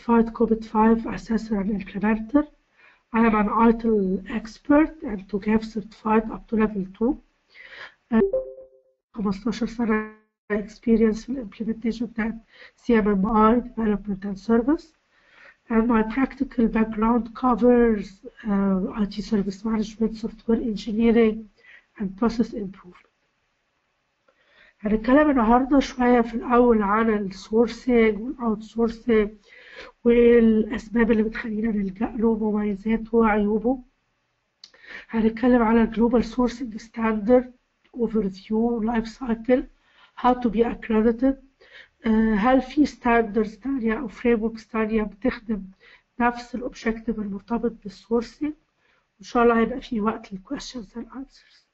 certified COVID-5 assessor and implementer. I am an ITIL expert and to have certified up to level 2. Uh, 15 سنة experience في الimplementation بتاعت CMMI development and service. And my practical background covers uh, IT service management, software engineering, and process improvement. هنتكلم النهاردة شوية في الأول عن السورسنج والأوت سورسنج والأسباب اللي بتخلينا نلجأ له مميزاته وعيوبه هنتكلم على الجلوبال سورسنج ستاندرد اوفر فيو لايف سايكل how to be accredited هل في ستاندردز تانية أو فريم وركس تانية بتخدم نفس الأوبجيكتيف المرتبط بالسورسنج وإن شاء الله هيبقى في وقت للكويشنز and answers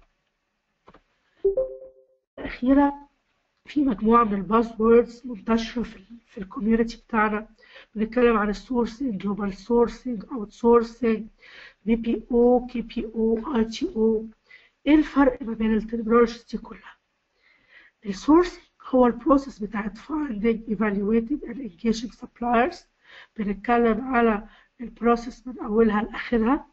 الأخيرة في مجموعة من الباز ووردز منتشرة في, في الكوميونتي بتاعنا بنتكلم عن السورسنج جلوبال سورسنج اوت سورسنج بي بي او كي بي او اي تي او ايه الفرق ما بين الترمينولوجيز دي كلها السورسنج هو البروسيس بتاعت finding evaluating and engaging suppliers بنتكلم على البروسيس من أولها لآخرها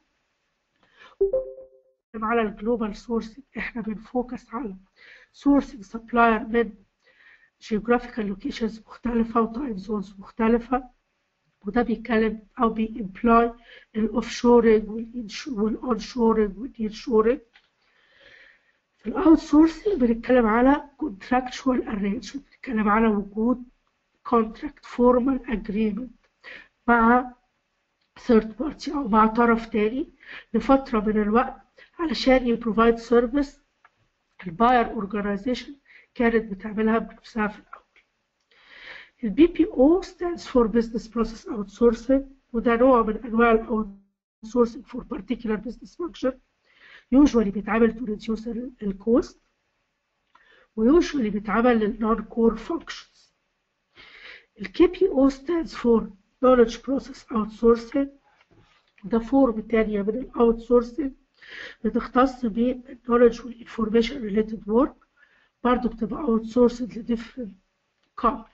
على الجلوبال سورسنج احنا بنفوكس على sourcing supplier من geographical locations مختلفة وتايم زونز مختلفة وده بيتكلم أو بيمبلاي الأوفشورنج والأونشورنج والنيرشورنج في الأوت سورسنج بنتكلم على contractual arrangement بنتكلم على وجود contract formal agreement مع third party أو مع طرف تاني لفترة من الوقت علشان يبروفايد سيرفيس الباير اورجانيزيشن كانت بتعملها بنفسها في الأول. البي بي او stands for business process outsourcing وده نوع من أنواع ال outsourcing for particular business function usually بيتعمل to reduce ال cost ويوجوالي بيتعمل لل non core functions. ال KPO stands for knowledge process outsourcing ده فورم تانية من ال outsourcing بتختص بالنولج والانفورميشن ريليتد ورك برضه بتبقى اوت سورسد لديفرنت كومباني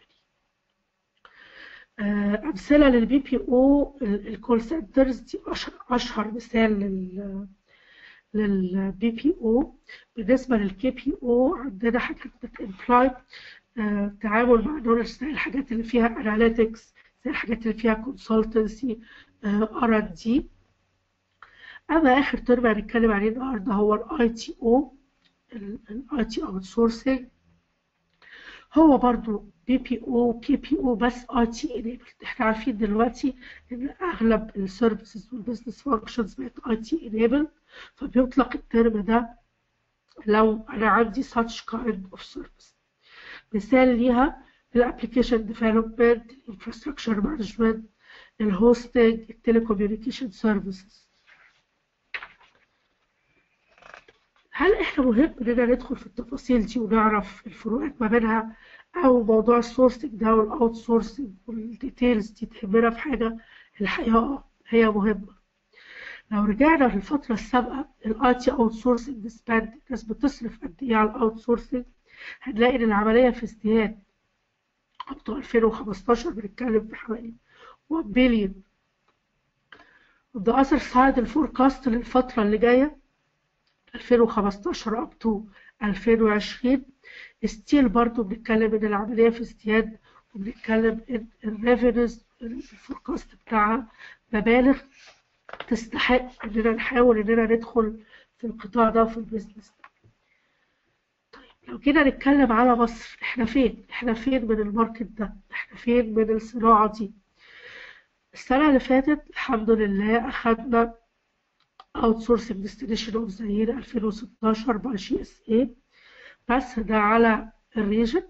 امثله للبي بي او الكول سنترز دي اشهر اشهر مثال لل للبي بي او بالنسبه للكي بي او عندنا حاجات بتمبلاي تعامل مع نولج زي الحاجات اللي فيها اناليتكس زي الحاجات اللي فيها كونسلتنسي ار ان دي اما اخر ترم هنتكلم عليه النهارده هو الاي تي او الاي تي اوت سورسنج هو برضو بي بي او كي بي او بس اي تي انيبل احنا عارفين دلوقتي ان اغلب السيرفيسز والبزنس فانكشنز بقت اي تي انيبل فبيطلق الترم ده لو انا عندي such kind of service مثال ليها الابلكيشن ديفلوبمنت الانفراستراكشر مانجمنت الهوستنج التليكوميونيكيشن سيرفيسز هل احنا مهم اننا ندخل في التفاصيل دي ونعرف الفروقات ما بينها او موضوع السورسنج ده والاوت سورسنج والديتيلز دي تهمنا في حاجه الحقيقه هي مهمه لو رجعنا للفتره السابقه الاي تي اوت سورسنج سباند الناس بتصرف قد ايه على الاوت سورسنج هنلاقي ان العمليه في ازدياد up to 2015 بنتكلم في حوالي 1 بليون on the other side الفوركاست للفتره اللي جايه 2015 up to 2020 ستيل برضو بنتكلم ان العمليه في ازدياد وبنتكلم ان الريفينوز الفوركاست بتاعها مبالغ تستحق اننا نحاول اننا ندخل في القطاع ده وفي البيزنس ده. طيب لو جينا نتكلم على مصر احنا فين؟ احنا فين من الماركت ده؟ احنا فين من الصناعه دي؟ السنه اللي فاتت الحمد لله اخدنا outsourcing destination of the year 2016 by GSA بس ده على الريجن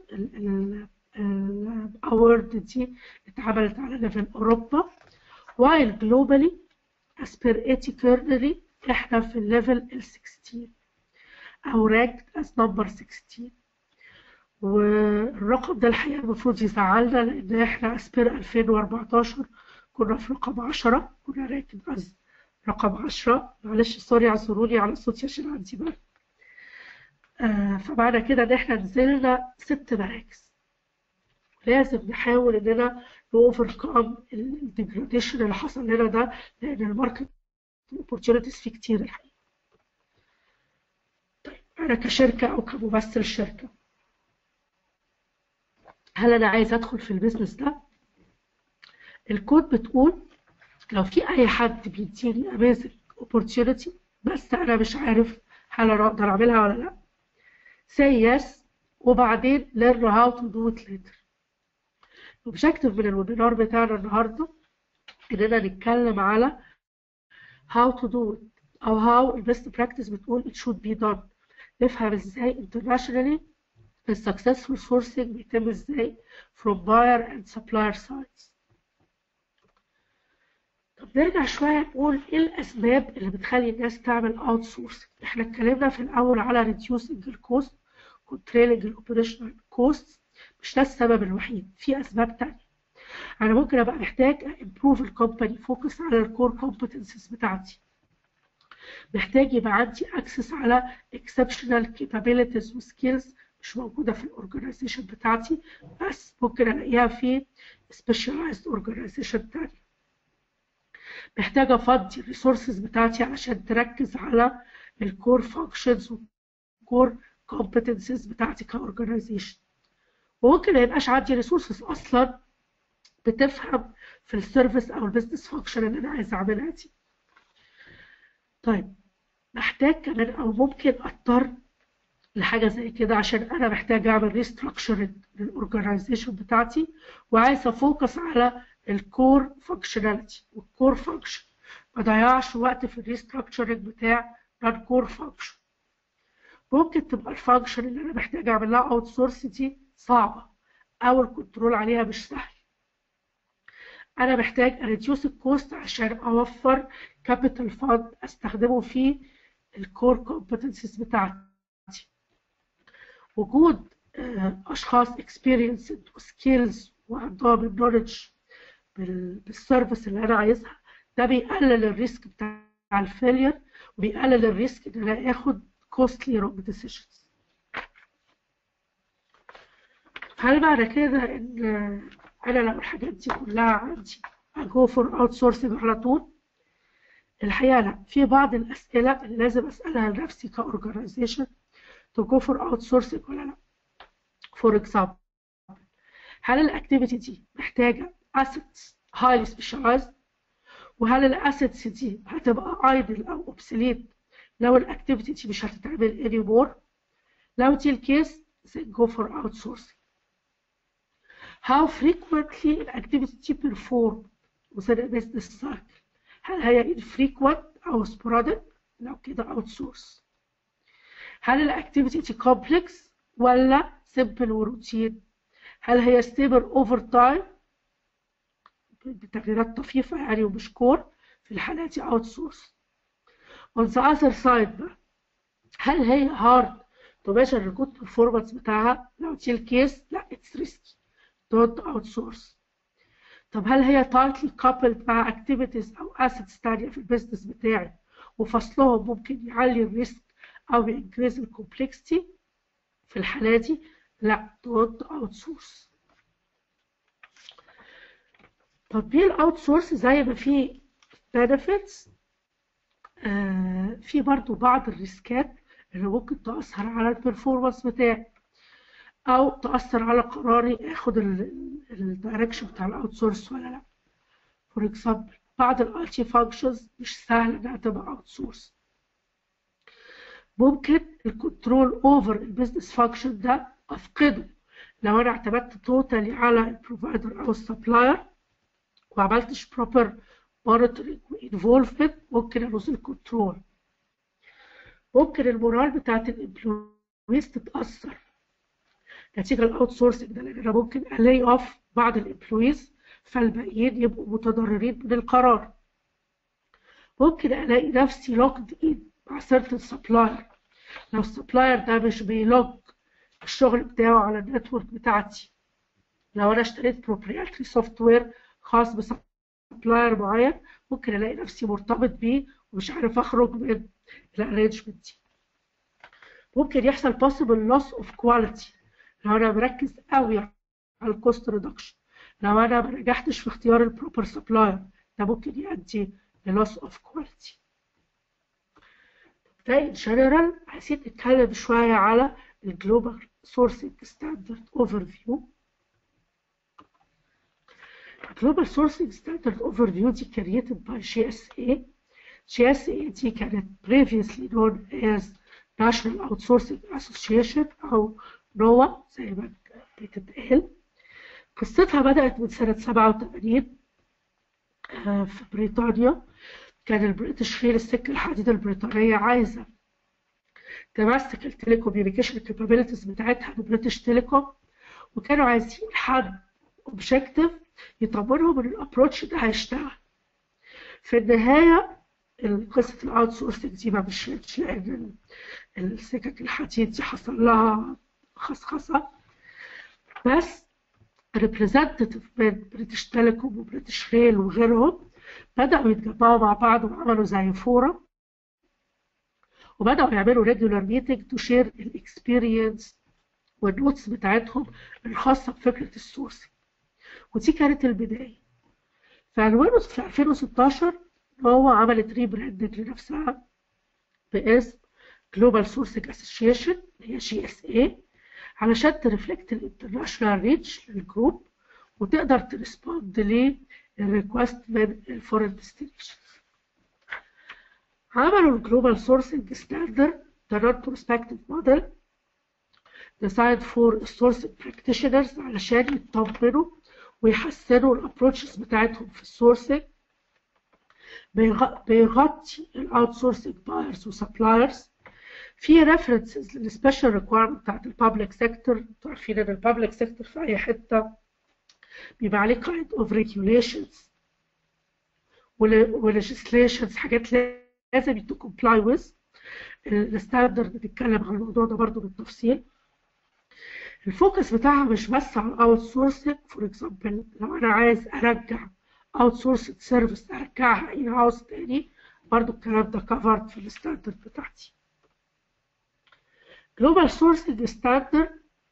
الاورد دي اتعملت على ليفل اوروبا while globally as per AT kernely احنا في الليفل ال 16 او ranked as number 16 والرقم ده الحقيقه المفروض يزعلنا لان احنا as per 2014 كنا في رقم 10 كنا ranked as رقم 10 معلش سوري اعذروني على صوتي عشان عندي برد آه فمعنى كده ان احنا نزلنا ست مراكز لازم نحاول اننا نوفركم الديجراديشن اللي حصل لنا ده لان الماركت اوبورتيونيتيز فيه كتير الحقيقه طيب انا كشركه او كممثل شركه هل انا عايز ادخل في البيزنس ده الكود بتقول لو في اي حد بيديني امازن opportunity بس انا مش عارف هل انا اقدر اعملها ولا لا say yes وبعدين learn how to do it later objective من الويبينار بتاعنا النهارده اننا نتكلم على how to do it او how البيست براكتس بتقول it should be done نفهم ازاي internationally السكسسفul sourcing بيتم ازاي from buyer and supplier sides طب نرجع شوية نقول ايه الأسباب اللي بتخلي الناس تعمل اوت سورسنج احنا اتكلمنا في الأول على reducing الكوست controlling الاوبريشنال كوست مش ده السبب الوحيد في أسباب تانية أنا ممكن أبقى محتاج improve الكومباني فوكس على الكور competencies بتاعتي محتاج يبقى عندي access على exceptional capabilities و skills مش موجودة في الأورجنايزيشن بتاعتي بس ممكن ألاقيها في specialized organization تانية محتاجة أفضي الريسورسز بتاعتي علشان تركز على الكور فانكشنز والكور كومبتنسز بتاعتي كأورجنايزيشن وممكن ما يبقاش عندي ريسورسز أصلا بتفهم في السيرفيس أو البيزنس فانكشن اللي أنا عايز أعملها دي. طيب محتاج كمان أو ممكن أضطر لحاجة زي كده عشان أنا محتاج أعمل ريستراكشرنج للأورجنايزيشن بتاعتي وعايز أفوكس على الكور فانكشناليتي والكور فانكشن ما ضيعش وقت في الريستراكشرنج بتاع نون كور فانكشن ممكن تبقى الفانكشن اللي انا محتاج اعمل لها اوت سورس دي صعبه او الكنترول عليها مش سهل انا محتاج اريديوس الكوست عشان اوفر كابيتال فاند استخدمه في الكور كومبتنسز بتاعتي وجود اشخاص اكسبيرينسد وسكيلز وعندهم النولج بالسيرفيس اللي انا عايزها ده بيقلل الريسك بتاع الفيلير وبيقلل الريسك ان انا اخد كوستلي رونج ديسيجنز هل معنى كده ان انا لو الحاجات دي كلها عندي اجو فور اوت سورسنج على طول الحقيقه لا في بعض الاسئله اللي لازم اسالها لنفسي كاورجنايزيشن تو جو فور اوت سورسنج ولا لا فور اكزامبل هل الاكتيفيتي دي محتاجه assets highly specialized وهل الاسيتس دي هتبقى idle او obsolete لو الاكتيفيتي دي مش هتتعمل anymore لو دي الكيس then go for outsourcing how frequently الاكتيفيتي دي performed within a business cycle هل هي infrequent او sporadic لو كده outsource هل الاكتيفيتي دي complex ولا simple وروتين هل هي stable over time بتغييرات طفيفة يعني ومش كور في الحالة دي اوت سورس on the other side بقى هل هي hard to measure الجود performance بتاعها لو دي الكيس لا it's risky don't outsource طب هل هي tightly coupled مع activities أو assets تانية في البيزنس بتاعي وفصلهم ممكن يعلي الريسك أو ينكريز الكومبلكسيتي في الحالة دي لا don't outsource تطبيق الاوت سورس زي ما في benefits آه في برضو بعض الريسكات اللي ممكن تأثر على البرفورمانس بتاعي أو تأثر على قراري آخد الدايركشن بتاع الاوت سورس ولا لا فور اكزامبل بعض الالتي فانكشنز مش سهل انها تبقى اوت سورس ممكن الكنترول اوفر البيزنس فانكشن ده افقده لو انا اعتمدت توتالي على البروفايدر او السبلاير ما عملتش proper monitoring وانفولفمنت ممكن الوز الكنترول ممكن المورال بتاعت الامبلويز تتاثر نتيجه الاوت سورسنج ده لان انا ممكن الاقي اوف بعض الامبلويز فالباقيين يبقوا متضررين من القرار ممكن الاقي نفسي لوكد ان مع certain supplier لو السبلاير ده مش بيلوج الشغل بتاعه على النتورك بتاعتي لو انا اشتريت proprietary سوفت وير خاص بسبلاير معين ممكن الاقي نفسي مرتبط بيه ومش عارف اخرج من الارينجمنت دي ممكن يحصل possible loss of quality لو انا مركز قوي على الكوست ريدكشن لو انا ما نجحتش في اختيار البروبر سبلاير ده ممكن يؤدي للوس اوف كواليتي ده ان جنرال عايزين نتكلم شويه على الجلوبال سورسنج ستاندرد اوفر فيو Global Sourcing Standard Overview دي created by GSA. GSA دي كانت previously known as National Outsourcing Association أو نوا زي ما بتتقال. قصتها بدأت من سنة 87 في بريطانيا كان البريتش ريل السكة الحديد البريطانية عايزة تمسك التليكوميونيكيشن كابابيلتيز بتاعتها ببريتش تيليكوم وكانوا عايزين حد اوبجيكتيف يطمنهم ان الابروتش ده هيشتغل في النهايه قصه الاوت سورسنج دي ما مشيتش لان السكك الحديد دي حصل لها خصخصه بس ريبريزنتيف من بريتش تيليكوم وبريتش ريل وغيرهم بدأوا يتجمعوا مع بعض وعملوا زي فورم وبدأوا يعملوا ريجولار ميتنج تو شير الاكسبيرينس والنوتس بتاعتهم الخاصة بفكرة السورسنج ودي كانت البداية فالوينوس في 2016 هو عملت ريبراندنج لنفسها باسم جلوبال سورسنج اسوشيشن اللي هي جي اس اي علشان ترفلكت الانترناشونال ريتش للجروب وتقدر تريسبوند للريكوست من الفورين ديستنيشنز عملوا الجلوبال سورسنج ستاندرد ده نون بروسبكتيف موديل designed for sourcing practitioners علشان يطمنوا ويحسنوا الابروتشز بتاعتهم في السورسنج بيغطي الاوت سورسنج بايرز وسبلايرز في ريفرنسز للسبيشال ريكويرمنت بتاعت البابليك سيكتور انتوا عارفين ان البابليك سيكتور في اي حته بيبقى عليه كايند اوف ريجوليشنز وليجيسليشنز حاجات لازم يتو كومبلاي ويز الستاندرد بتتكلم عن الموضوع ده برضه بالتفصيل الفوكس بتاعها مش بس على الاوت سورسنج فور اكزامبل لو انا عايز ارجع اوت سورسنج سيرفيس ارجعها ان هاوس تاني برضه الكلام ده كفرد في الستاندرد بتاعتي Global Sourcing Standard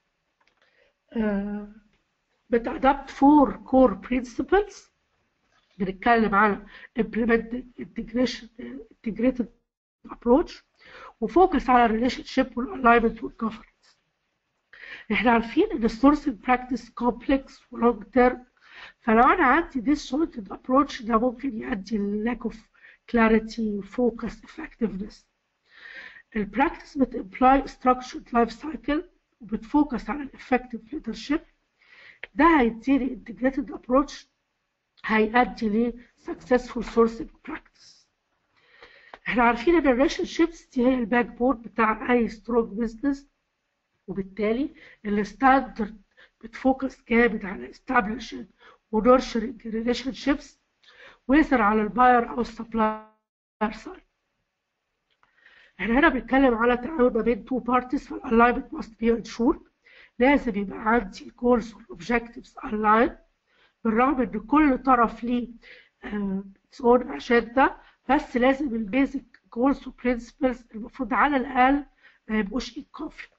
uh, بتأدبت four core principles بنتكلم على implemented integration integrated approach وفوكس على relationship والalignment والgovernance احنا عارفين ان السورسنج براكتس كومبلكس ولونج تيرم فلو انا عندي disjointed approach ده ممكن يؤدي ل lack of clarity focus effectiveness البراكتس بتمبلاي structured لايف سايكل وبتفوكس على الافكتيف ليدرشيب ده هيديني integrated approach هيؤدي ل successful sourcing practice احنا عارفين ان الريليشن شيبس دي هي الباك بون بتاع اي سترونج بزنس وبالتالي الستاندرد بتفوكس جامد على establishing ونورشرنج ريليشن شيبس ويظهر على الباير او السبلاير سايد احنا هنا بنتكلم على تعاون ما بين تو بارتيز فالالاينمنت ماست بي انشورد لازم يبقى عندي الجولز والاوبجكتيفز الاين بالرغم ان كل طرف ليه اتس اون اجنده بس لازم البيزك جولز وبرنسبلز المفروض على الاقل ما يبقوش ان كونفليكت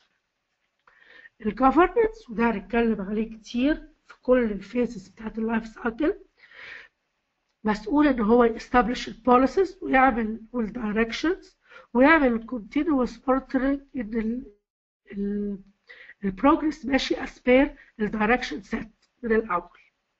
الجفرنس وده هنتكلم عليه كتير في كل الفيزز بتاعت اللايف سايكل مسؤول ان هو يستبلش البوليسيز ويعمل والدايركشنز ويعمل continuous monitoring ان البروجرس ماشي as per الدايركشن سيت من الاول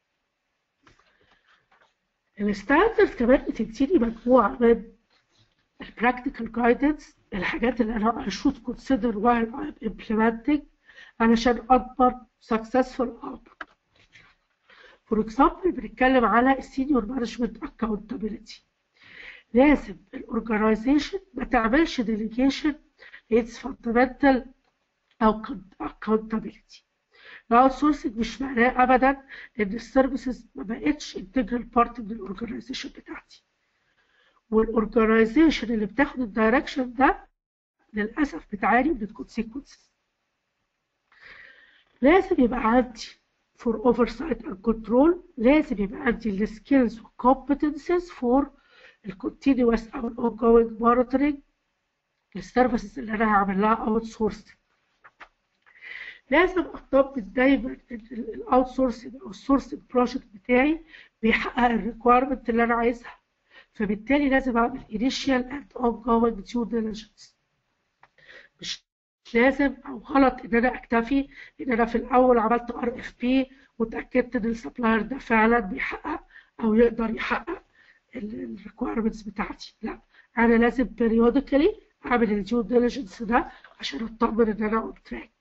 الستاندرد كمان بتديني مجموعه من البراكتيكال جايدنس الحاجات اللي انا I should consider while I'm implementing علشان اضمن successful output فور اكزامبل بنتكلم على السينيور مانجمنت اكاونتابيلتي لازم الاورجنايزيشن ما تعملش ديليجيشن اتس فاندمنتال او accountability الاوت سورسنج مش معناه ابدا ان السيرفيسز ما بقتش انتجرال بارت من الاورجنايزيشن بتاعتي والاورجنايزيشن اللي بتاخد الدايركشن ده للاسف بتعاني من الكونسيكونسز لازم يبقى عندي for oversight and control لازم يبقى عندي السكيلز والكومبتنسز for الكونتينوس او الاونجوينج مونيتورنج للسيرفيسز اللي انا هعمل لها اوت سورسنج لازم اطمن دايما ان الاوت سورسنج او السورسنج بروجكت بتاعي بيحقق الريكويرمنت اللي انا عايزها فبالتالي لازم اعمل initial and ongoing due diligence مش لازم او غلط ان انا اكتفي ان انا في الاول عملت ار اف بي وتاكدت ان السبلاير ده فعلا بيحقق او يقدر يحقق الريكويرمنتس بتاعتي لا انا لازم periodically اعمل الديو ديليجنس ده عشان اطمن ان انا اون تراك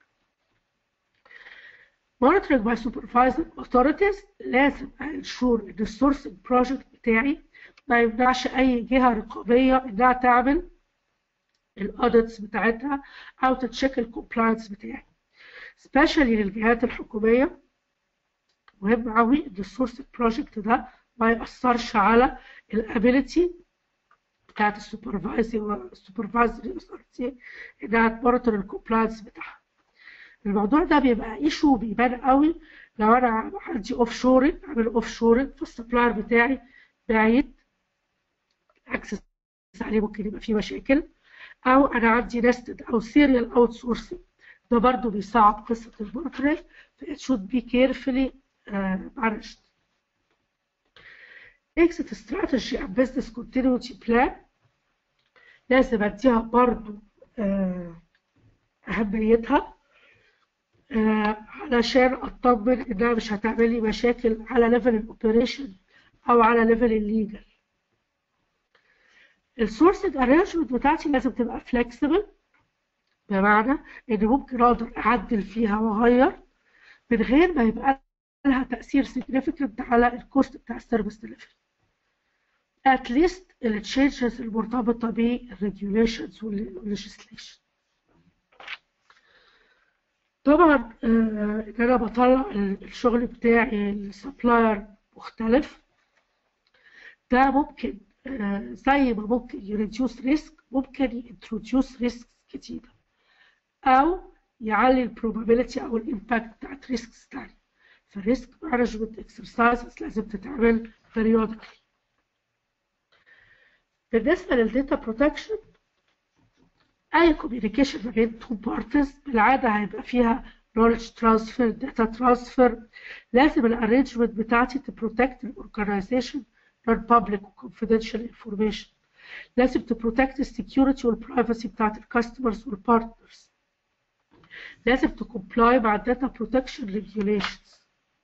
monitoring by supervising authorities لازم انشور ان السورسنج بروجكت بتاعي ما يمنعش اي جهه رقابيه انها تعمل الاوديتس بتاعتها او تتشيك الكومبلاينس بتاعي سبيشالي للجهات الحكوميه مهم قوي ان السورس بروجكت ده ما ياثرش على الابيليتي بتاعت السوبرفايزنج السوبرفايزري اوثورتي انها تمونيتور الكومبلاينس بتاعها الموضوع ده بيبقى ايشو بيبان قوي لو انا عندي اوف شورنج عامل اوف شورنج فالسبلاير بتاعي بعيد اكسس عليه ممكن يبقى فيه مشاكل او انا عندي نستد او سيريال اوت سورسنج ده برضه بيصعب قصه المونيتورنج فit should be carefully uh, managed. exit strategy and business continuity plan لازم اديها برضه uh, اهميتها uh, علشان اطمن انها مش هتعمل لي مشاكل على ليفل الاوبريشن او على ليفل الليجل السورسنج ارينجمنت بتاعتي لازم تبقى فلكسبل بمعنى ان ممكن اقدر اعدل فيها واغير من غير ما يبقى لها تاثير significant على الكوست بتاع السيرفيس ديليفري at least التشينجز المرتبطه بالريجوليشنز والليجيسليشن طبعا ان انا بطلع الشغل بتاعي لسبلاير مختلف ده ممكن زي ما ممكن يريديوس ريسك ممكن ينتروديوس ريسك كتيرة أو يعلي البروبابيلتي أو الإمباكت بتاعت ريسكس تانية فالريسك مانجمنت اكسرسايزز لازم تتعمل periodically بالنسبة للداتا بروتكشن أي كوميونيكيشن ما بين تو بارتيز بالعادة هيبقى فيها knowledge transfer data transfer لازم الارينجمنت بتاعتي تبروتكت الاورجنايزيشن non-public confidential information لازم تبروتكت السكيورتي والبرايفسي بتاعت الكاستمرز والبارتنرز لازم تكومبلاي مع الداتا بروتكشن ريجوليشنز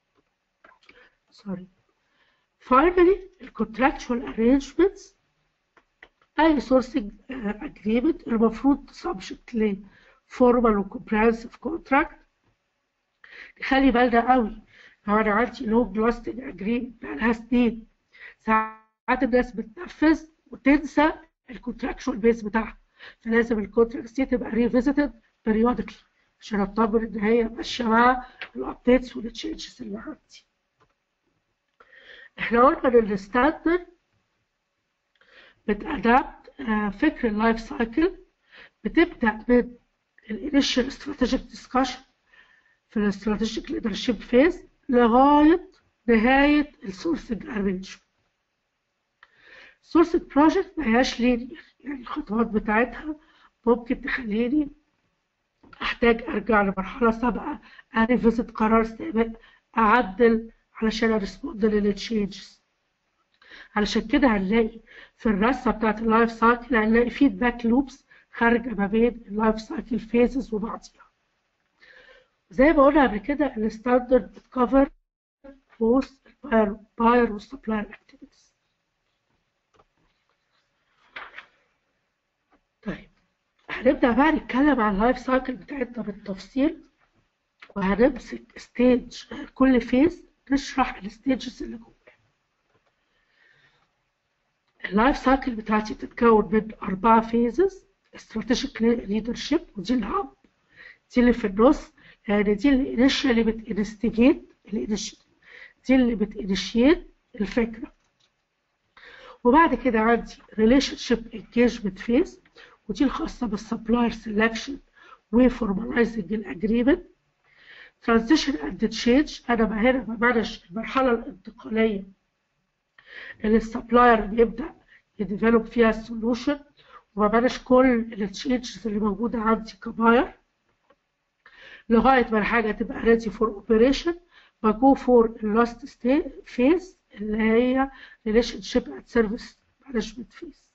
sorry finally الكونتراكتشوال arrangements اي sourcing agreement المفروض subject ل formal و comprehensive contract نخلي بالنا قوي لو انا عندي long lasting agreement بقالها سنين ساعات الناس بتنفذ وتنسى الكونتراكشوال بيس بتاعها فلازم الكونتراكت دي تبقى ريفيزيتد periodically عشان اطمن ان هي ماشيه مع الابديتس والتشينجز اللي عندي. احنا قلنا ان الستاندرد بتأدابت فكر اللايف سايكل بتبدأ من الانيشال استراتيجيك ديسكشن في الاستراتيجيك ليدرشيب فيز لغايه نهايه السورسنج ارينجمنت. السورسنج بروجكت ما هياش لينير يعني الخطوات بتاعتها ممكن تخليني احتاج ارجع لمرحله سابقه اريفيزت قرار سابق اعدل علشان ارسبوند للتشينجز علشان كده هنلاقي في الرسمه بتاعت اللايف سايكل هنلاقي فيدباك لوبس خارجه ما بين اللايف سايكل فيزز وبعضيها زي ما قلنا قبل كده الستاندرد بتكفر both buyer والسبلاير activities طيب هنبدأ بقى نتكلم عن اللايف سايكل بتاعتنا بالتفصيل وهنمسك ستيج كل فيز نشرح الستيجز اللي جوه اللايف سايكل بتاعتي بتتكون من أربعة فيزز استراتيجيك ليدرشيب ودي الهب دي اللي في النص يعني دي اللي انيشالي بتنستيجيت دي اللي بتنشيت الفكرة وبعد كده عندي ريليشن شيب انجيجمنت فيز ودي الخاصة بالسبلاير سelection وفورماليزنج الاجريمنت ترانزيشن اند تشينج انا هنا بمانج المرحلة الانتقالية اللي السبلاير بيبدأ يديفلوب فيها السولوشن وبمانج كل التشينجز اللي موجودة عندي كباير لغاية ما الحاجة تبقى ready for operation بجو for last phase اللي هي relationship and service management phase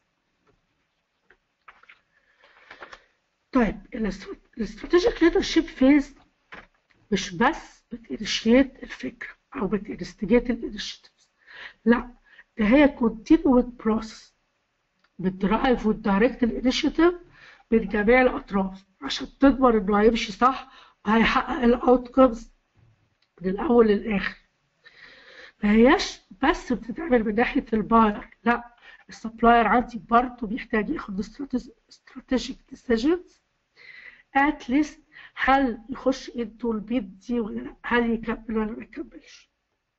طيب الاستراتيجيك ليدرشيب فيز مش بس بتinitiate الفكرة أو بتinstigate الانشيتيفز لا ده هي continued process بتدرايف وتدايركت الانشيتيف من جميع الأطراف عشان تضمن إنه هيمشي صح وهيحقق الأوتكمز من الأول للآخر ما هياش بس بتتعمل من ناحية الباير لا السبلاير عندي برضه بيحتاج ياخد استراتيجيك ديسيجنز ات ليست هل يخش انتو البيت دي ولا لا هل يكمل ولا ما يكملش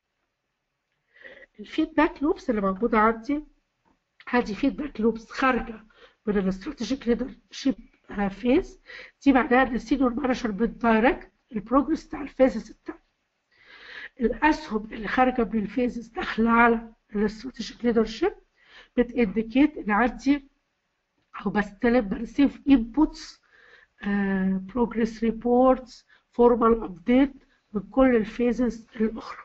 الفيدباك لوبس اللي موجودة عندي هذه فيدباك لوبس خارجة من الاستراتيجيك ليدر شيب فيز دي معناها ان السينيور مانجر بتدايركت البروجرس بتاع الفيزز التانية الاسهم اللي خارجة من الفيزز داخلة على الاستراتيجيك ليدر شيب بتindicate ان عندي او بستلم بريسيف انبوتس بروجرس ريبورتس فورمال ابديت من كل الفيزز الاخرى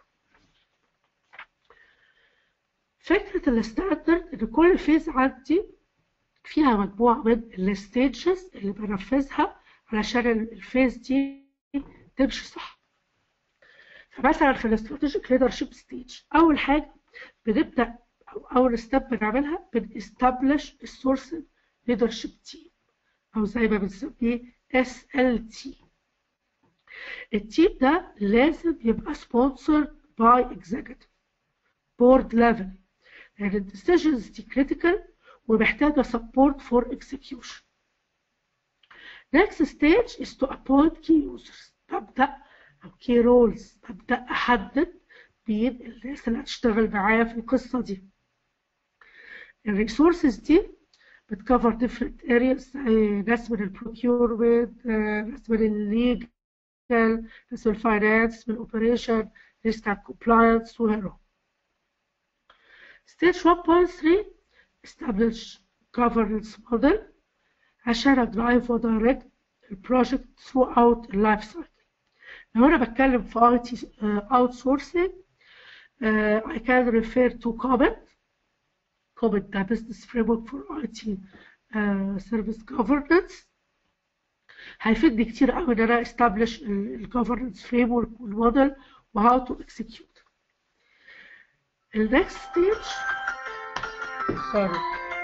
فكرة الستاندرد ان كل فيز عندي فيها مجموعة من الستيجز اللي بنفذها علشان الفيز دي تمشي صح فمثلا في الاستراتيجيك ليدرشيب ستيج اول حاجة بنبدأ او اول ستيب بنعملها بنستبلش السورس ليدرشيب تيم او زي ما بنسميه SLT التيم ده لازم يبقى sponsored by executive board level لأن يعني decisions دي critical ومحتاجة support for execution. Next stage is to appoint key users. ببدأ أو key roles ببدأ أحدد مين الناس اللي هتشتغل معايا في القصة دي. الريسورسز دي بتكفر different areas زي ناس من البروكيورمنت ناس من الليجل ناس من الفاينانس من الاوبريشن ريسك اند كومبلاينس وغيرهم. Stage 1.3 establish governance model عشان ادرايف ودايركت البروجكت throughout اللايف سايكل. لو انا بتكلم في اي تي outsourcing uh, I can refer to COBIT COBIT ده business framework for IT uh, service governance هيفيدني كتير قوي ان انا establish الجوفرنس framework والموديل وهاو تو execute. النكست ستيج سوري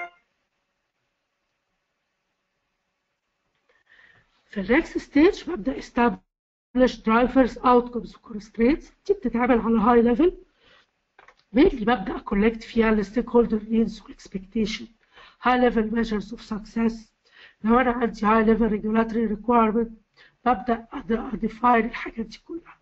في النكست ستيج ببدا establish drivers outcomes constraints دي بتتعمل على هاي ليفل mainly ببدا اكولكت فيها الستيك هولدر نيدز والاكسبكتيشن high level measures of success لو انا عندي high level regulatory requirement ببدا اديفاين الحاجات دي كلها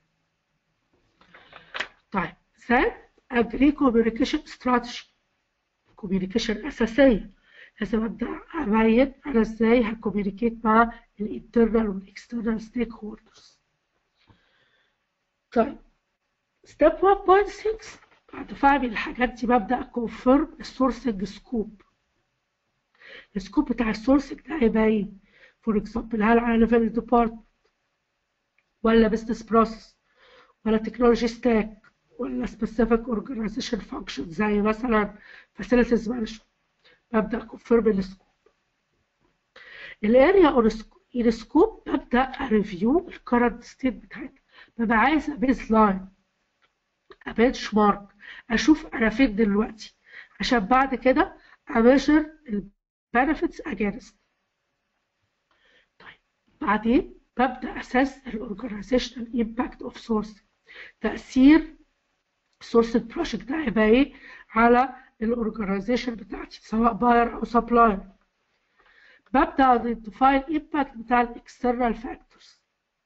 طيب ثالث agree communication strategy communication أساسية لازم أبدأ أبين أنا إزاي هكوميونيكيت مع الانترنال والاكسترنال ستيك هولدرز طيب ستيب 1.6 بعد فهم الحاجات دي ببدأ كونفيرم السورسنج سكوب السكوب بتاع السورسنج ده هيبقى ايه؟ فور اكزامبل هل على ليفل ديبارتمنت ولا بزنس بروسيس ولا تكنولوجي ستاك ولا specific organization function زي مثلا facilities management ببدأ confirm السكوب الاريا اون السكوب ببدأ اريفيو الكرنت ستيت بتاعتها ببقى عايز بيز لاين ابنش مارك اشوف انا فين دلوقتي عشان بعد كده اميجر البنفيتس اجينست طيب بعدين ببدأ اساس الاورجنايزيشنال امباكت اوف سورس تأثير سورس البروجكت ده هيبقى ايه على الاورجنايزيشن بتاعتي سواء باير او سبلاير ببدا ايدنتيفاي الامباكت بتاع الاكسترنال فاكتورز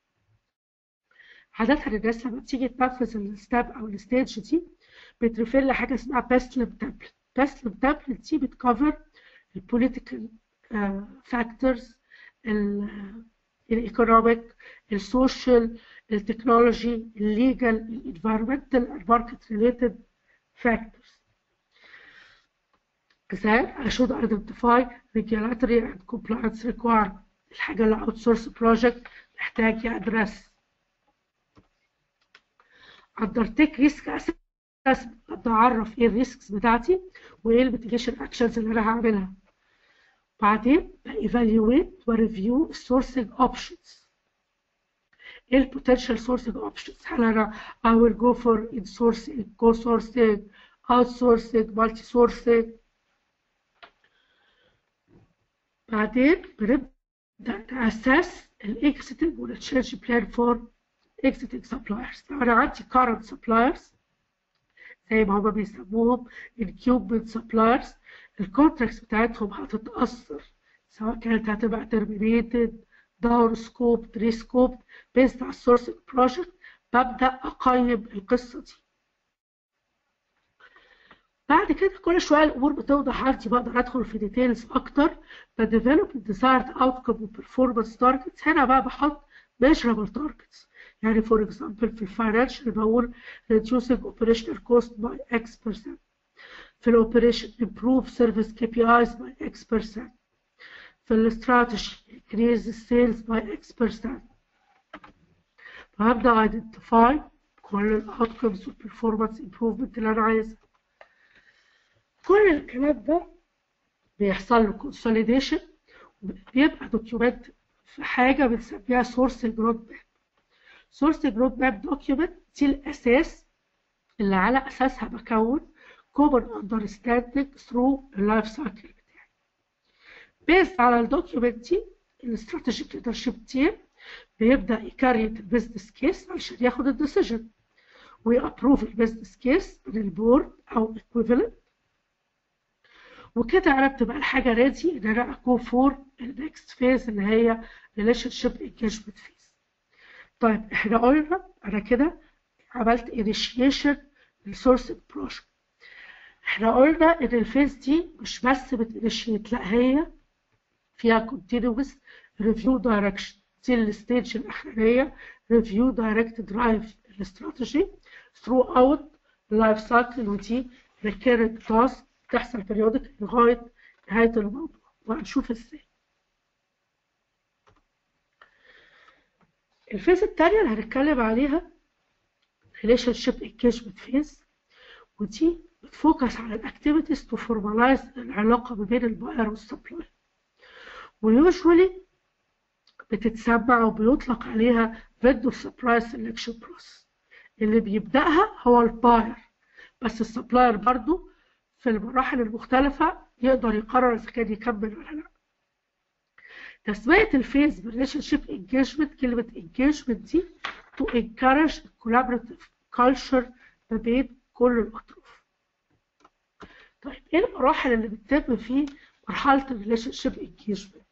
عادة الناس لما بتيجي تنفذ الستاب او الستيج دي بتريفير لحاجة اسمها باسلم تابلت باسلم تابلت دي بتكفر البوليتيكال فاكتورز الايكونوميك السوشيال التكنولوجي الليجل الانفيرمنتال الماركت ريليتد factors Then I should identify regulatory and compliance requirement الحاجة اللي outsource project محتاج يأدرس undertake risk assessment ابدا اعرف ايه الريسكس بتاعتي وايه الميتيجيشن اكشنز اللي انا هعملها بعدين evaluate وريفيو sourcing options ايه البوتنشال sourcing options هل انا I will go for insourcing co-sourcing outsourcing multi sourcing بعدين بنبدأ نأسس الاكسيتنج والتشينج بلان فور exiting suppliers لو انا عندي current suppliers زي ما هما بيسموهم incumbent suppliers الكونتراكتس بتاعتهم هتتأثر سواء كانت هتبقى terminated داون سكوب ري سكوب بيست على السورسنج بروجكت ببدأ أقيم القصة دي بعد كده كل شويه الامور بتوضح عندي بقدر ادخل في ديتيلز اكتر بديفلوب الديزايرد اوتكم وبرفورمانس تارجتس هنا بقى بحط ميجرابل تارجتس يعني فور اكزامبل في الفاينانشال بقول reducing operational cost by X percent في الاوبريشن improve service KPIs by X percent في الاستراتيجي increase sales by X percent فهبدأ identify كل الاوتكمز والبرفورمانس improvement اللي انا عايزها كل الكلام ده بيحصل له consolidation بيبقى دوكيومنت في حاجة بنسميها sourcing road map sourcing road map document دي الأساس اللي على أساسها بكون common understanding through اللايف سايكل بتاعي based على الدوكيومنت دي الاستراتيجيك ليدرشيب تيم بيبدأ يكريت البيزنس كيس علشان ياخد الديسيجن ويابروف البيزنس كيس من البورد أو equivalent وكده انا بتبقى الحاجه ريدي ان انا اكون فور النكست فيز اللي هي ريليشن شيب انجيجمنت فيز طيب احنا قلنا انا كده عملت انيشيشن للسورسنج بروجكت احنا قلنا ان الفيز دي مش بس بتنيشيت لا هي فيها كونتينوس ريفيو دايركشن دي الستيج الاخرانيه ريفيو دايركت درايف الاستراتيجي ثرو اوت اللايف سايكل ودي ريكيرنت تاسك تحصل بريودك لغاية نهاية الموضوع وهنشوف ازاي الفيز التانية اللي هنتكلم عليها relationship engagement phase ودي بتفوكس على الاكتيفيتيز تو فورمالايز العلاقة ما بين الباير والسبلاير ويوجوالي بتتسمع وبيطلق عليها فيندور سبلاير سelection process اللي بيبدأها هو الباير بس السبلاير برضو في المراحل المختلفة يقدر يقرر إذا كان يكمل ولا لا. تسمية الفيز بالريليشن شيب انجيجمنت كلمة انجيجمنت دي to encourage collaborative culture ما بين كل الأطراف. طيب إيه المراحل اللي بتتم في مرحلة الريليشن شيب انجيجمنت؟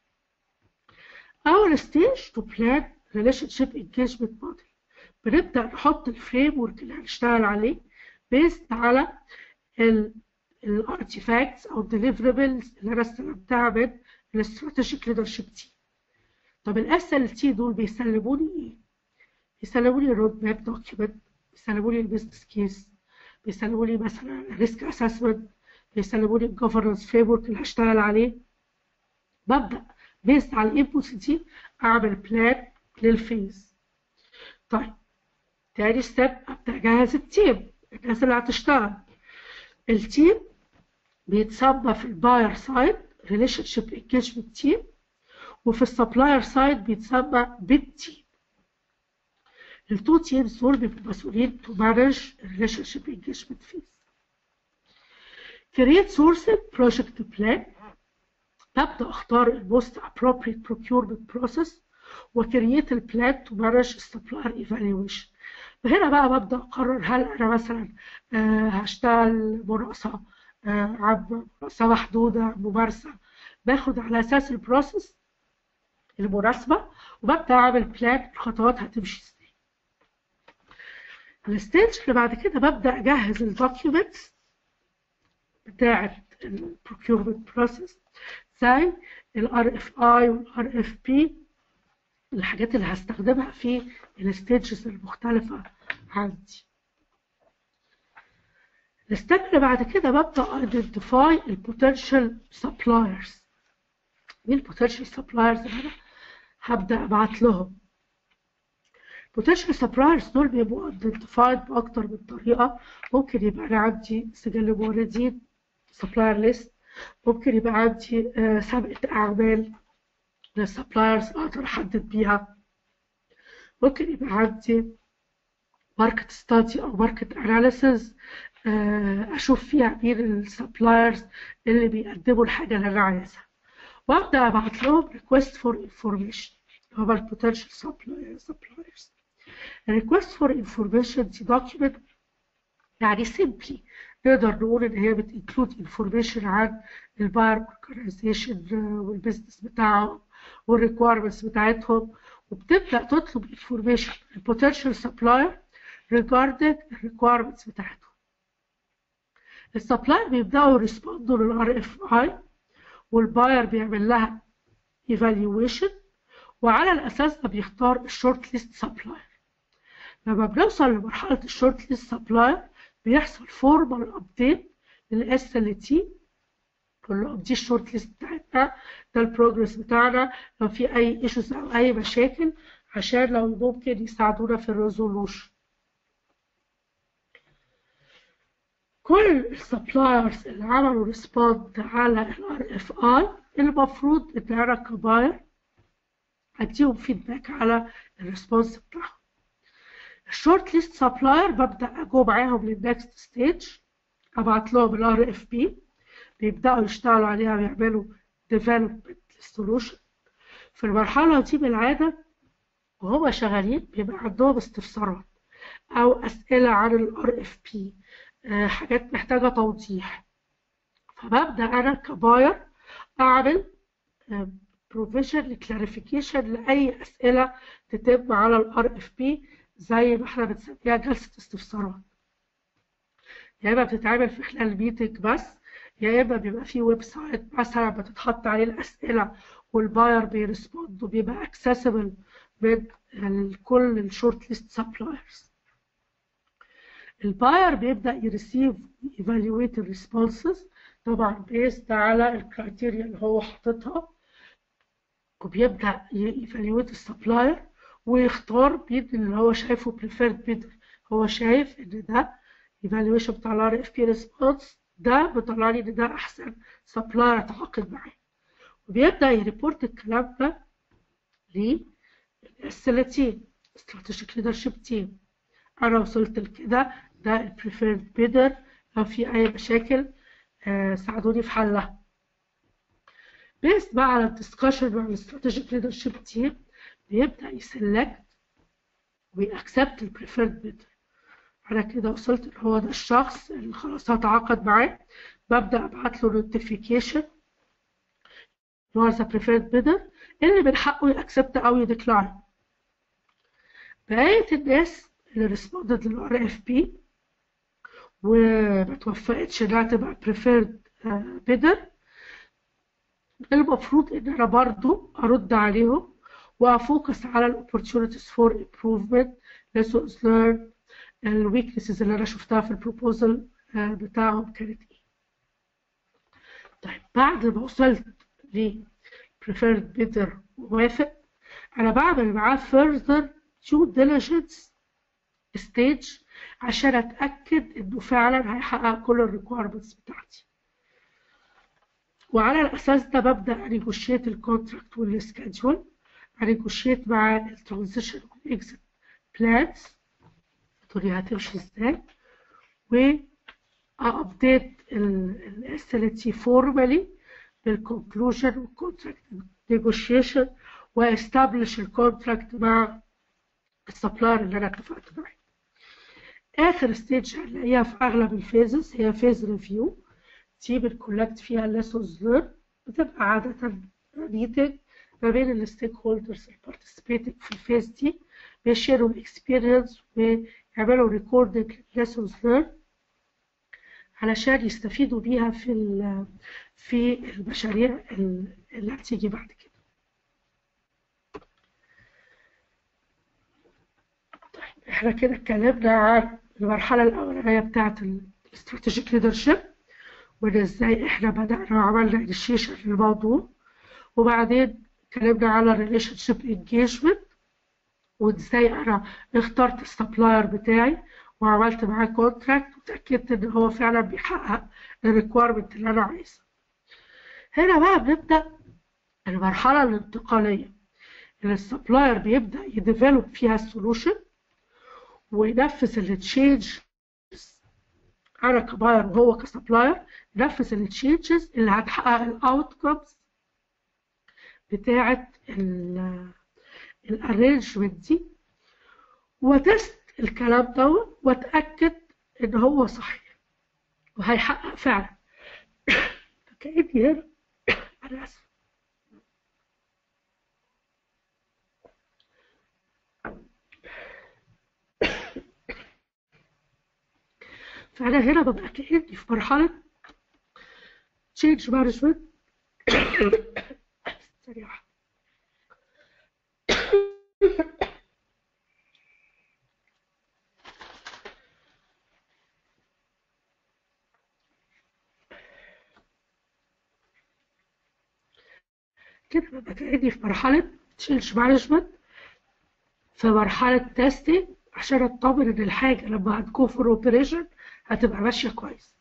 أول ستيج to plan relationship engagement model بنبدأ نحط الفريم ورك اللي هنشتغل عليه بيست على ال الارتيفاكتس او الديليفربلز اللي انا استلمتها من الاستراتيجيك ليدرشيب تيم طب الاس ال تي دول بيسلموني ايه؟ بيسلموني الرود ماب دوكيمنت بيسلموني البيزنس كيس بيسلموني مثلا الريسك اسسمنت بيسلموني الجفرنس فريم ورك اللي هشتغل عليه ببدا بيست على الانبوتس دي اعمل بلان للفيز طيب تاني ستيب ابدا اجهز التيم الناس اللي هتشتغل التيم بيتسمى في الباير سايد ريليشن شيب انجيجمنت تيم وفي السبلاير سايد بيتسمى بيت تيم التو تيمز دول بيبقوا مسؤولين تو مانج الريليشن شيب انجيجمنت فيز create sourcing project plan ببدأ أختار الموست appropriate procurement process وكرييت البلان تو مانج السبلاير ايفالويشن فهنا بقى ببدأ أقرر هل أنا مثلا هشتغل مناقصة عن مناقصة محدودة ممارسة باخد على أساس البروسيس المناسبة وببدأ أعمل بلان الخطوات هتمشي ازاي الستيج اللي بعد كده ببدأ أجهز الدوكيومنتس بتاعة البروكيورمنت بروسيس زي الار اف اي والار اف بي الحاجات اللي هستخدمها في الستيجز المختلفة عندي الستيب اللي بعد كده ببدأ identify البوتنشال سبلايرز مين البوتنشال سبلايرز اللي انا هبدأ ابعت لهم potential suppliers دول بيبقوا identified بأكتر من طريقة ممكن يبقى أنا عندي سجل موردين supplier list ممكن يبقى عندي آه، سابقة أعمال للسبلايرز أقدر أحدد بيها ممكن يبقى عندي ماركت ستادي أو ماركت أناليسز أشوف فيها مين السبلايرز اللي بيقدموا الحاجة اللي أنا عايزها وأبدأ أبعت لهم request for information هو البوتنشال suppliers request for information دي document يعني simply نقدر نقول ان هي بتنكلود انفورميشن عن الباير اورجانيزيشن والبيزنس بتاعهم والريكويرمنتس بتاعتهم وبتبدا تطلب انفورميشن البوتنشال سبلاير regarding الريكويرمنتس بتاعتهم السبلاير بيبداوا يرسبوندوا للار اف اي والباير بيعمل لها ايفالويشن وعلى الاساس ده بيختار الشورت ليست سبلاير لما بنوصل لمرحله الشورت ليست سبلاير بيحصل فورمال ابديت للاس ال تي كل له دي الشورت ليست بتاعتنا ده البروجرس بتاعنا لو في اي ايشوز او اي مشاكل عشان لو ممكن يساعدونا في الريزولوشن كل السبلايرز اللي عملوا ريسبوند على الار اف اي المفروض ان انا كباير اديهم فيدباك على الريسبونس بتاعهم الشورت ليست سبلاير ببدا اجو معاهم للنكست ستيج ابعت لهم الار اف بي بيبداوا يشتغلوا عليها ويعملوا ديفلوبمنت للسولوشن في المرحله دي بالعاده وهو شغالين بيبقى عندهم استفسارات او اسئله عن الار اف بي حاجات محتاجه توضيح فببدا انا كباير اعمل بروفيجن كلاريفيكيشن لاي اسئله تتم على الار اف بي زي ما احنا بنسميها جلسه استفسارات يا اما بتتعمل في خلال الميتنج بس يا اما بيبقى في ويب سايت مثلا بتتحط عليه الاسئله والباير بيرسبوند وبيبقى اكسسبل من كل الشورت ليست سبلايرز الباير بيبدا يريسيف ايفالويت الريسبونسز طبعا بيست على الكرايتيريا اللي هو حاططها وبيبدا ييفالويت السبلاير ويختار مين اللي هو شايفه بريفيرد بيدر هو شايف ان ده ايفالويشن بتاع الار اف بي ريسبونس ده بيطلع لي ان ده احسن سبلاير اتعاقد معاه وبيبدا يريبورت الكلام ده للاس ال تي استراتيجيك ليدرشيب تيم انا وصلت لكده ده البريفيرد بيدر لو في اي مشاكل آه ساعدوني في حلها بيست بقى على الدسكشن مع الاستراتيجيك ليدرشيب تيم بيبدا يسلكت ويأكسبت البريفيرد بيدر انا كده وصلت ان هو ده الشخص اللي خلاص هتعاقد معاه ببدا ابعت له نوتيفيكيشن اللي هو ذا بريفيرد بيدر اللي من حقه يأكسبت او يديكلاين بقيه الناس اللي ريسبوندد للار اف بي وما توفقتش انها تبقى بريفيرد بيدر المفروض ان انا برضو ارد عليهم وافوكس على الاوبورتيونيتيز فور امبروفمنت lessons learned الويكنسز اللي انا شفتها في البروبوزل بتاعهم كانت ايه طيب بعد ما وصلت ل preferred bidder ووافق انا بعمل معاه further due diligence stage عشان اتاكد انه فعلا هيحقق كل الريكويرمنتس بتاعتي وعلى الاساس ده ببدا انيجوشيت الكونتراكت والسكادجول انيجوشيت مع الترانزيشن والاكزيت بلانز تقولي هتمشي ازاي و ابديت الاس ال تي فورمالي بالكونكلوجن والكونتراكت نيجوشيشن واستابلش الكونتراكت مع السبلاير اللي انا اتفقت معاه اخر ستيج هنلاقيها في اغلب الفيزز هي فيز ريفيو دي بنكولكت فيها الليسونز ليرن بتبقى عاده ميتنج ما بين الستيك هولدرز البارتيسيبيتنج في الفيز دي بيشيروا الاكسبيرينس ويعملوا ريكوردنج ليسونز ليرن علشان يستفيدوا بيها في في المشاريع اللي هتيجي بعد كده طيب احنا كده اتكلمنا عن المرحلة الأولانية بتاعة الاستراتيجيك ليدرشيب وإن ازاي احنا بدأنا وعملنا انيشيشن للموضوع وبعدين اتكلمنا على الريليشن شيب انجيجمنت وازاي انا اخترت السبلاير بتاعي وعملت معاه كونتراكت وتاكدت ان هو فعلا بيحقق الريكويرمنت اللي انا عايزها هنا بقى بنبدا المرحله الانتقاليه اللي السبلاير بيبدا يديفلوب فيها السولوشن وينفذ التشينج انا كباير وهو كسبلاير ينفذ التشينجز اللي هتحقق الاوتكمز بتاعه الارينجمنت دي وتست الكلام ده واتاكد ان هو صحيح وهيحقق فعلا فكأني هنا انا اسف فأنا هنا ببقى كأني في مرحلة change management ثانية واحدة كده ببقى كأني في مرحلة change management في مرحلة تيستنج عشان اطمن ان الحاجة لما هتكون في الاوبريشن هتبقى ماشية كويس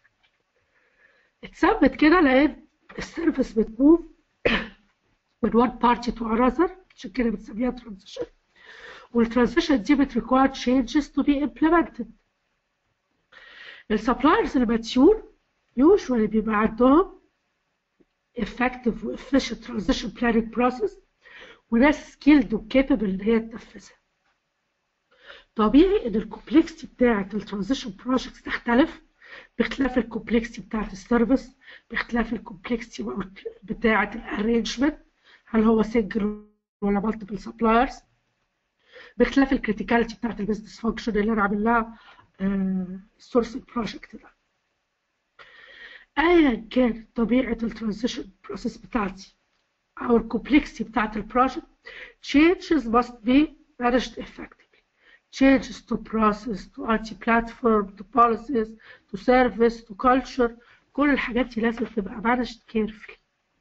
اتثبت كده لان السيرفيس بتموف من one party to another عشان كده بنسميها transition والترانزيشن دي بتريكواير changes to be implemented السبلايرز الماتيور usually بيبقى عندهم effective و efficient transition planning process وناس skilled و capable ان هي تنفذها طبيعي ان الكومبلكسيتي بتاعه الترانزيشن بروجكتس تختلف باختلاف الكومبلكسيتي بتاعه السيرفيس باختلاف الكومبلكسيتي بتاعه الارينجمنت هل هو سنجل ولا مالتيبل سبلايرز باختلاف الكريتيكاليتي بتاعه البيزنس فانكشن اللي انا عامل لها السورسنج بروجكت ده ايا كان طبيعه الترانزيشن بروسيس بتاعتي او الكومبلكسيتي بتاعه البروجكت changes must be managed effectively changes to process to IT platform to policies to service to culture كل الحاجات دي لازم تبقى managed carefully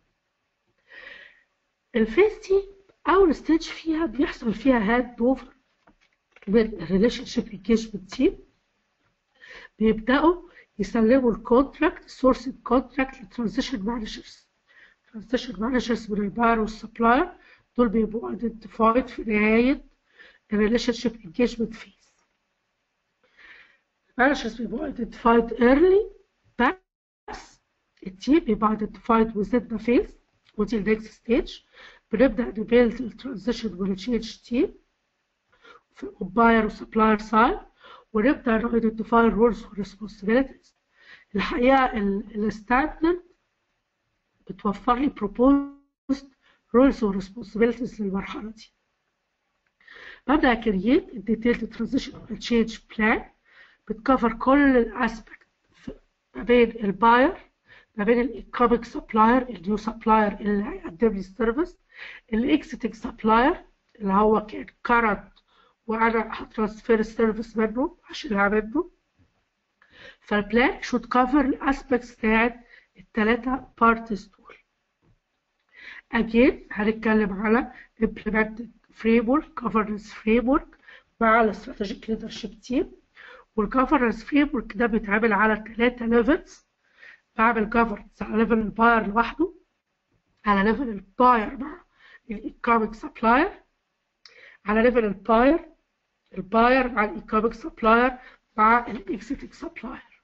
الفيز دي أول ستيج فيها بيحصل فيها هاند اوفر من الريليشن شيب انجيجمنت تيم بيبدأوا يسلموا الكونتراكت سورسنج كونتراكت للترانزيشن مانجرز ترانزيشن مانجرز من الباير والسبلاير دول بيبقوا ايدنتيفايد في نهاية الريليشن شيب انجيجمنت فيز managers بيبقوا identified early بس التيم بيبقى identified within the phase ودي النكست ستيج بنبدأ نبيلد الترانزيشن والتشينج تيم في الباير وسبلاير سايد ونبدأ نايدنتيفاي الرولز والريسبونسبيلتيز الحقيقة الستاندرد بتوفر لي proposed رولز وريسبونسبيلتيز للمرحلة دي ببدأ كرييت الديتيلد ترانزيشن تشينج بلان بتكفر كل الاسبكت ما بين الباير ما بين الايكونوميك سبلاير النيو سبلاير اللي هيقدم لي السيرفيس الاكسيتنج سبلاير اللي هو كان كارنت وانا هترانسفير السيرفيس منه عشان منه فالبلان should cover الاسبكتس بتاعت الثلاثة بارتيز دول again هنتكلم على implemented framework governance framework مع الاستراتيجيك ليدرشيب تيم والجفرنس فريمورك ده بيتعمل على ثلاثة ليفلز بعمل جفرنس على ليفل الباير لوحده على ليفل الباير مع الايكونوميك سبلاير على ليفل الباير الباير مع الايكونوميك سبلاير مع الاكسيتنج سبلاير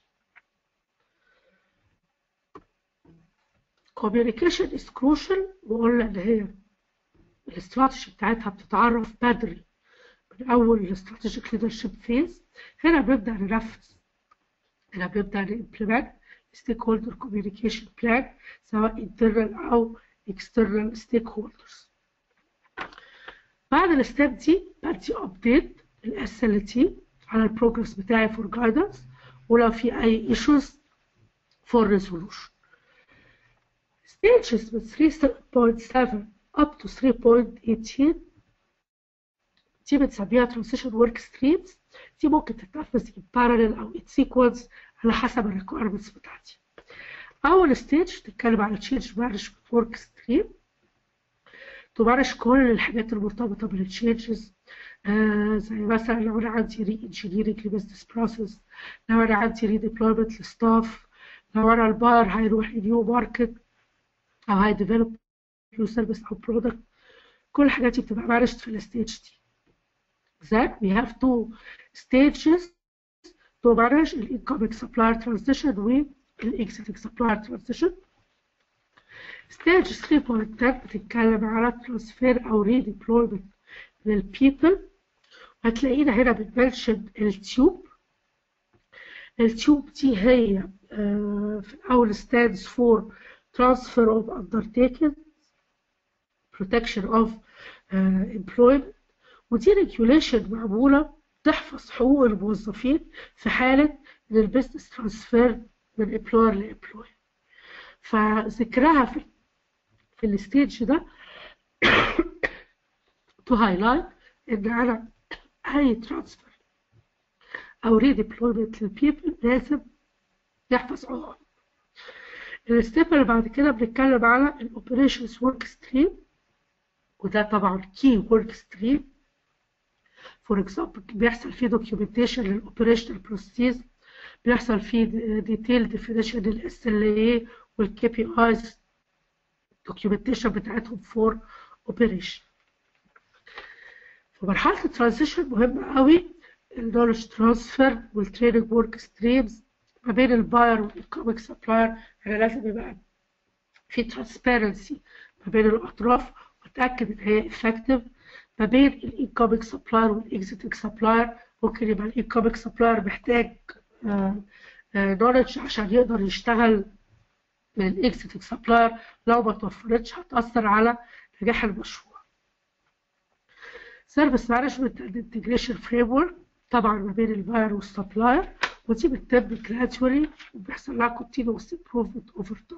communication is crucial وقلنا ان هي الاستراتيجي بتاعتها بتتعرف بدري من اول الاستراتيجيك ليدرشيب فيز هنا بنبدا ننفذ هنا بنبدا نimplement ستيك هولدر كوميونيكيشن بلان سواء internal او external ستيك هولدرز بعد الستيب دي بدي ابديت الاس ال تي على البروجرس بتاعي فور جايدنس ولو في اي ايشوز فور ريزولوشن stages من 3.7 up to 3.18 دي بنسميها ترانزيشن ورك ستريمز دي ممكن تتنفذ in parallel او in sequence على حسب الريكويرمنتس بتاعتي اول ستيج تتكلم على تشينج مانجمنت ورك ستريم تمارس كل الحاجات المرتبطة بالتشينجز آه زي مثلا لو أنا عندي ري انجينيرنج لبزنس بروسيس لو أنا عندي ري ديبلويمنت لستاف لو أنا الباير هيروح نيو ماركت أو هيديفلوب نيو سيرفيس أو برودكت كل الحاجات دي بتبقى مانجد في الستيج دي Then we have two stages to manage ال incoming supplier transition وال exiting supplier transition. Stage 3.10 بتتكلم على transfer أو redeployment للpeople هتلاقينا هنا بنمنشن التيوب التيوب دي هي في الأول stands for transfer of undertaking protection of uh, employment ودي ريجوليشن معمولة تحفظ حقوق الموظفين في حالة إن البيزنس ترانسفير من امبلوير لامبلوير فذكرها في في الستيج ده تو هايلايت إن أنا أي ترانسفير أو ريديبلويمنت للبيبل لازم يحفظ حقوقهم الستيب اللي بعد كده بنتكلم على الاوبريشنز ورك ستريم وده طبعا كي ورك ستريم فور اكزامبل بيحصل فيه دوكيومنتيشن للاوبريشنال بروسيس بيحصل فيه ديتيل ديفينيشن للاس ال اي والكي بي ايز دوكيومنتيشن بتاعتهم فور اوبريشن في مرحله الترانزيشن مهمه قوي النولج ترانسفير والتريننج ورك ستريمز ما بين الباير والايكونوميك سبلاير يعني لازم يبقى في ترانسبيرنسي ما بين الاطراف واتاكد ان هي افكتيف ما بين الانكومينج سبلاير والاكزيتنج سبلاير ممكن يبقى الانكومينج سبلاير محتاج نولج عشان يقدر يشتغل من الاكزيتنج سبلاير لو ما توفرتش هتأثر على نجاح المشروع. سيرفيس مانجمنت اند انتجريشن فريم ورك طبعا ما بين الباير والسبلاير ودي بتتم جرادولي وبيحصل لها كونتينوس امبروفمنت اوفر تايم.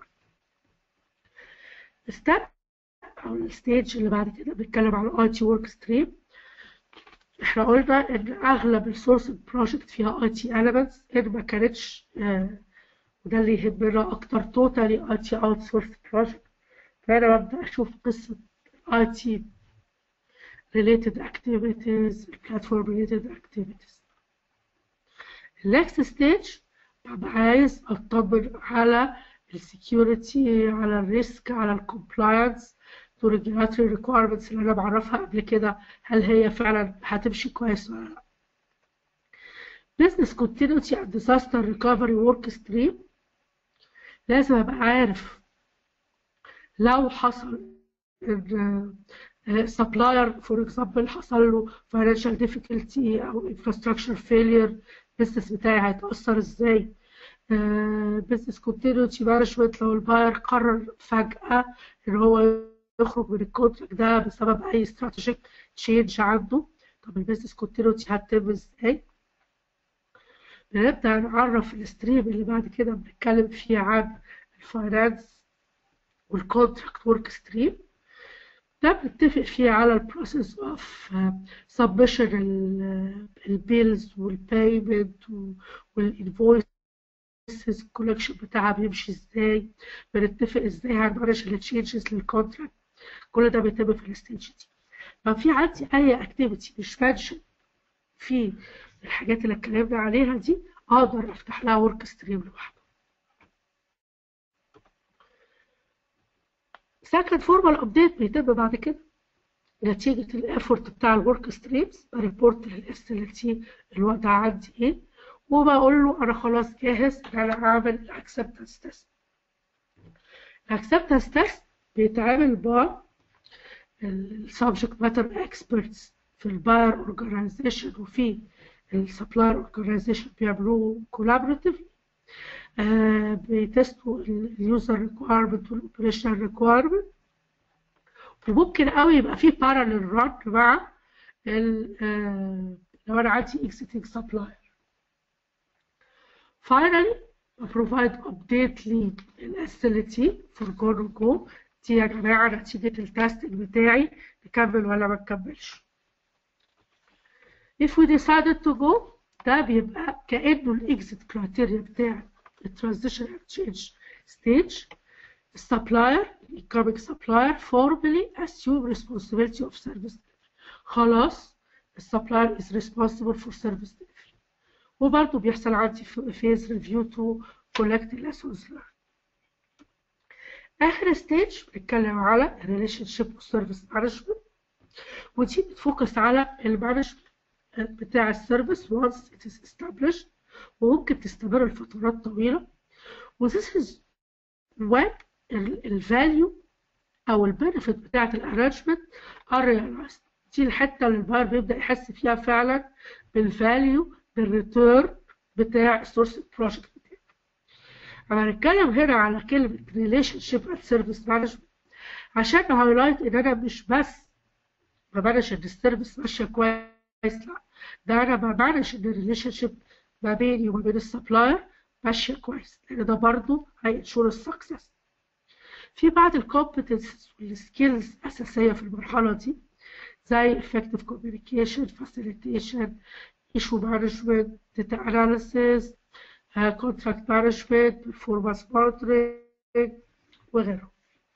ستيب او الستيج اللي بعد كده بنتكلم على الاي تي ورك ستريم احنا قلنا ان اغلب السورس بروجكت فيها اي تي elements ان ما كانتش آه وده اللي يهمنا اكتر توتالي اي تي اوت سورس بروجكت فانا ببدا اشوف قصه اي تي related activities platform related activities next stage ببقى عايز اطمن على السكيورتي على الريسك على الكومبلاينس تو ريجولاتوري ريكويرمنتس اللي انا بعرفها قبل كده هل هي فعلا هتمشي كويس ولا لا business continuity and disaster recovery work stream لازم ابقى عارف لو حصل ان سبلاير فور اكزامبل حصل له financial difficulty او infrastructure failure البيزنس بتاعي هيتأثر ازاي بزنس كونتينيوتي مانجمنت لو الباير قرر فجأة ان هو يخرج من الكونتراكت ده بسبب اي استراتيجيك تشينج عنده طب البيزنس كونتينيوتي هتتم ازاي؟ بنبدأ نعرف الستريم اللي بعد كده بنتكلم فيه عن الفاينانس والكونتراكت ورك ستريم ده بنتفق فيه على البروسيس اوف سبمشن البيلز والبيمنت والانفويس الكولكشن بتاعها بيمشي ازاي بنتفق ازاي هنمانج التشينجز للكونتراكت كل ده بيتم في الستيج دي لو في عندي اي اكتيفيتي مش منشن في الحاجات اللي اتكلمنا عليها دي اقدر افتح لها ورك ستريم لوحده سكند فورمال ابديت بيتم بعد كده نتيجة الافورت بتاع الورك ستريمز ريبورت للاس ال تي الوضع عندي ايه وبقول له انا خلاص جاهز ان انا اعمل الاكسبتنس تيست الاكسبتنس تيست بيتعمل مع السبجكت ماتر اكسبرتس في الباير اورجانيزيشن وفي السبلاير اورجانيزيشن بيعملوه كولابوريتيف آه بيتستوا اليوزر ريكويرمنت والاوبريشنال ريكويرمنت وممكن قوي يبقى في بارالل ران مع آه لو انا عندي اكزيتنج سبلاير Finally, I provide update للSLT for go no go دي يا جماعة نتيجة التستنج بتاعي نكمل ولا ما نكملش. If we decided to go ده بيبقى كأنه الإكزيت كرايتيريا بتاع الترانزيشن اكتشينج ستيج السبلاير incoming supplier formally assume responsibility of service خلاص السبلاير is responsible for service delivery وبرضه بيحصل عندي phase review to collect lessons learned آخر ستيج بنتكلم على relationship والسيرفيس مانجمنت ودي بتفوكس على المانجمنت بتاع السيرفيس once it is established وممكن تستمر لفترات طويلة و this is when الفاليو أو البنفيت بتاعة الارانجمنت are realized دي الحتة اللي الباير بيبدأ يحس فيها فعلا بالفاليو بالريتيرن بتاع السورس بروجكت بتاعه. أنا هنتكلم هنا على كلمة ريليشن شيب اند سيرفيس مانجمنت عشان هايلايت إن أنا مش بس بمانج إن السيرفيس ماشية كويس لا ده أنا بمانج إن الريليشن شيب ما بيني وما بين السبلاير ماشية كويس لأن ده برضه هينشور السكسس. في بعض الكومبتنسز والسكيلز أساسية في المرحلة دي زي effective communication, facilitation, issue management, data analysis, uh, contract management, performance monitoring وغيره.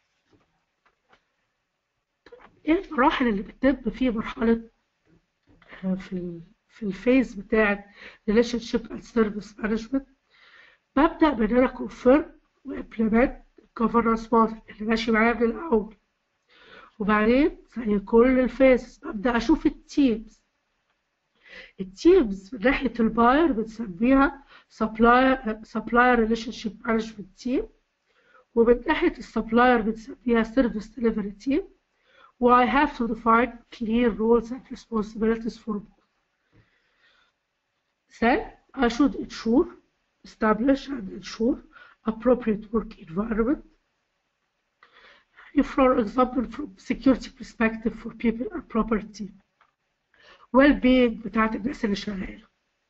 ايه المراحل اللي بتتم في مرحلة في ال في الفيز بتاعت relationship and service management ببدأ بإن أنا confirm وإمبلمنت governance model اللي ماشي معايا من الأول وبعدين زي كل الفيس ببدأ أشوف التيمز التيمز من ناحية الباير بنسميها supplier supplier relationship management team ومن ناحية السبلاير بنسميها service delivery team و I have to define clear roles and responsibilities for both. Then I should ensure, establish and ensure appropriate work environment. For example, from security perspective for people and property. well-being بتاعت الناس اللي شغالة.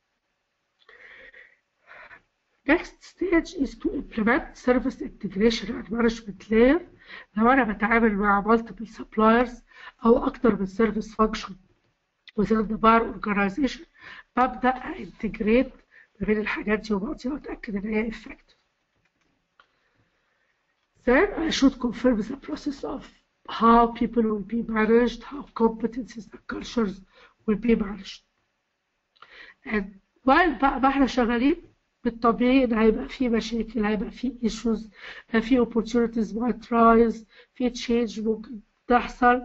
Next stage is to implement service integration and management layer لو أنا بتعامل مع multiple suppliers أو أكتر من service function within the bar organization ببدأ انتجريت ما بين الحاجات دي وبعضيها وأتأكد إن هي effective. Then I should confirm the process of how people will be managed, how competencies and cultures will be managed. And while بقى احنا شغالين بالطبيعي ان هيبقى في مشاكل هيبقى في issues في opportunities مع tries في change ممكن تحصل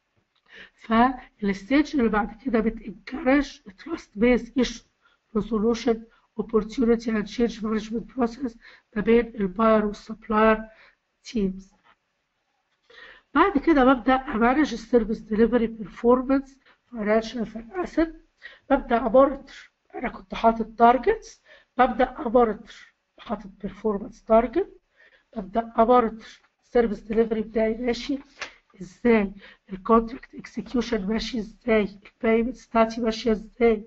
فالستيج اللي بعد كده بتنكرج trust based issue resolution opportunity and change management process ما بين الباير والسبلاير تيمز بعد كده ببدأ أمانج السيرفيس ديليفري بيرفورمانس فاينانشال اسيت ببدأ أمونيتور أنا كنت حاطط تارجتس ببدأ أمونيتور حاطط بيرفورمانس تارجت ببدأ أمونيتور السيرفيس ديليفري بتاعي ماشي ازاي الكونتراكت اكسكيوشن ماشي ازاي البيمنت بتاعتي ماشيه ازاي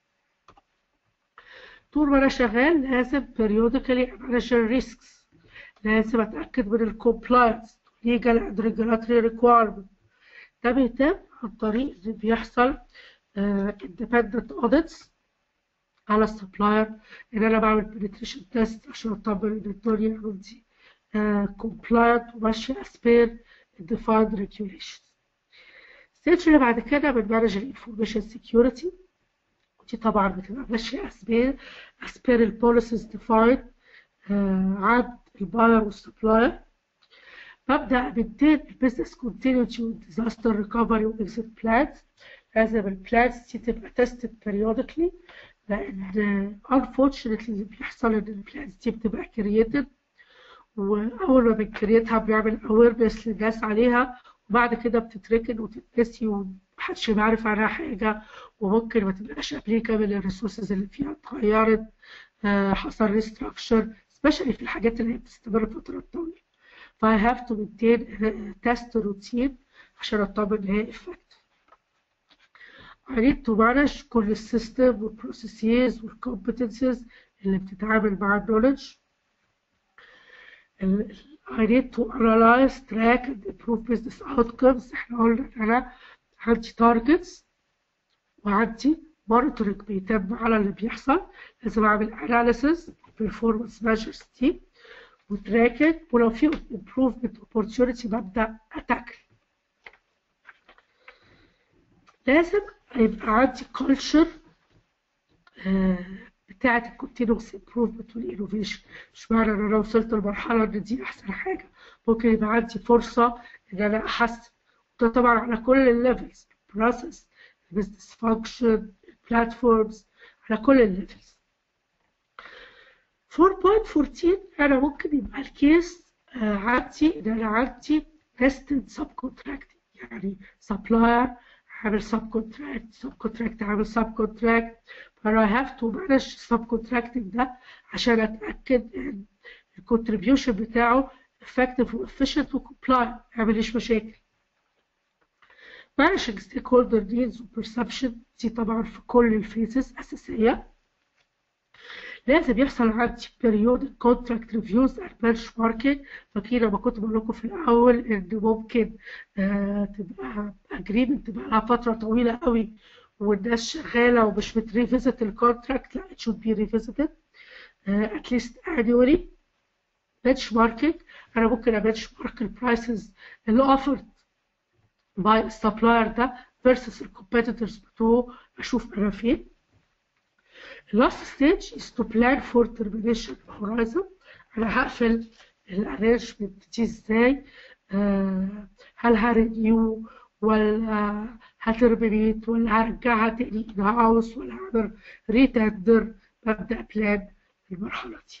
طول ما انا شغال لازم periodically manage الريسكس لازم اتاكد من الكومبلاينس legal and regulatory requirement ده بيتم عن طريق ان بيحصل uh, independent audits على السبلاير ان انا بعمل penetration test عشان اطمن ان الدنيا عندي uh, compliant وماشيه as per defined regulations. الستيج اللي بعد كده بنمانج الانفورميشن سكيورتي ودي طبعا بتبقى ماشيه as per as per البوليسيز defined uh, عند الباير والسبلاير ببدأ بالدين البيزنس كونتينيوتي والديزاستر ريكفري واكزيت بلانز لازم البلانز دي تبقى تستد periodically لأن unfortunately اللي بيحصل إن البلانز دي بتبقى كرييتد وأول ما بنكريتها بنعمل awareness للناس عليها وبعد كده بتتركن وتتنسي ومحدش بيعرف عنها حاجة وممكن ما تبقاش applicable الريسورسز اللي فيها اتغيرت حصل ريستراكشر especially في الحاجات اللي هي بتستمر فترات طويلة. ف I have to maintain test routine عشان اطمن ان هي effective. I need to manage كل السيستم والبروسيسز والكومبتنسز اللي بتتعامل مع النولج. I need to analyze, track and improve business outcomes. احنا قلنا ان انا عندي targets وعندي monitoring بيتم على اللي بيحصل. لازم اعمل analysis performance measures دي وتراكنج ولو في improvement opportunity ببدأ أتاكل لازم يبقى عندي culture بتاعة الكونتينوس امبروفمنت والانوفيشن مش معنى ان انا وصلت لمرحلة ان دي احسن حاجة ممكن يبقى عندي فرصة ان انا احسن وده طبعا على كل الليفلز البروسيس البيزنس فانكشن البلاتفورمز على كل الليفلز 4.14 انا ممكن يبقى الكيس آه عندي ان انا عندي nested subcontracting يعني supplier عامل سب كونتراكت سب كونتراكت عامل سب كونتراكت فانا هاف تو مانج السب كونتراكتنج ده عشان اتاكد ان الكونتريبيوشن بتاعه effective وefficient وكومبلاي ما يعمليش مشاكل managing stakeholder needs وperception دي طبعا في كل الفيزز اساسيه لازم يحصل عندي periodic contract reviews and benchmarking فاكرين لما كنت بقول لكم في الاول ان ممكن آه تبقى agreement تبقى لها فتره طويله قوي والناس شغاله ومش بتريفيزت الكونتراكت لا it should be revisited uh, at least annually benchmarking انا ممكن ابنشمارك البرايسز اللي offered by السبلاير ده versus الكومبيتيتورز بتوعه اشوف انا فين last stage is to plan for termination horizon انا هقفل الارينجمنت دي ازاي آه هل هرينيو ولا هترمينيت ولا هرجعها تاني ان هاوس ولا هعمل ريتندر ببدا بلان في المرحله دي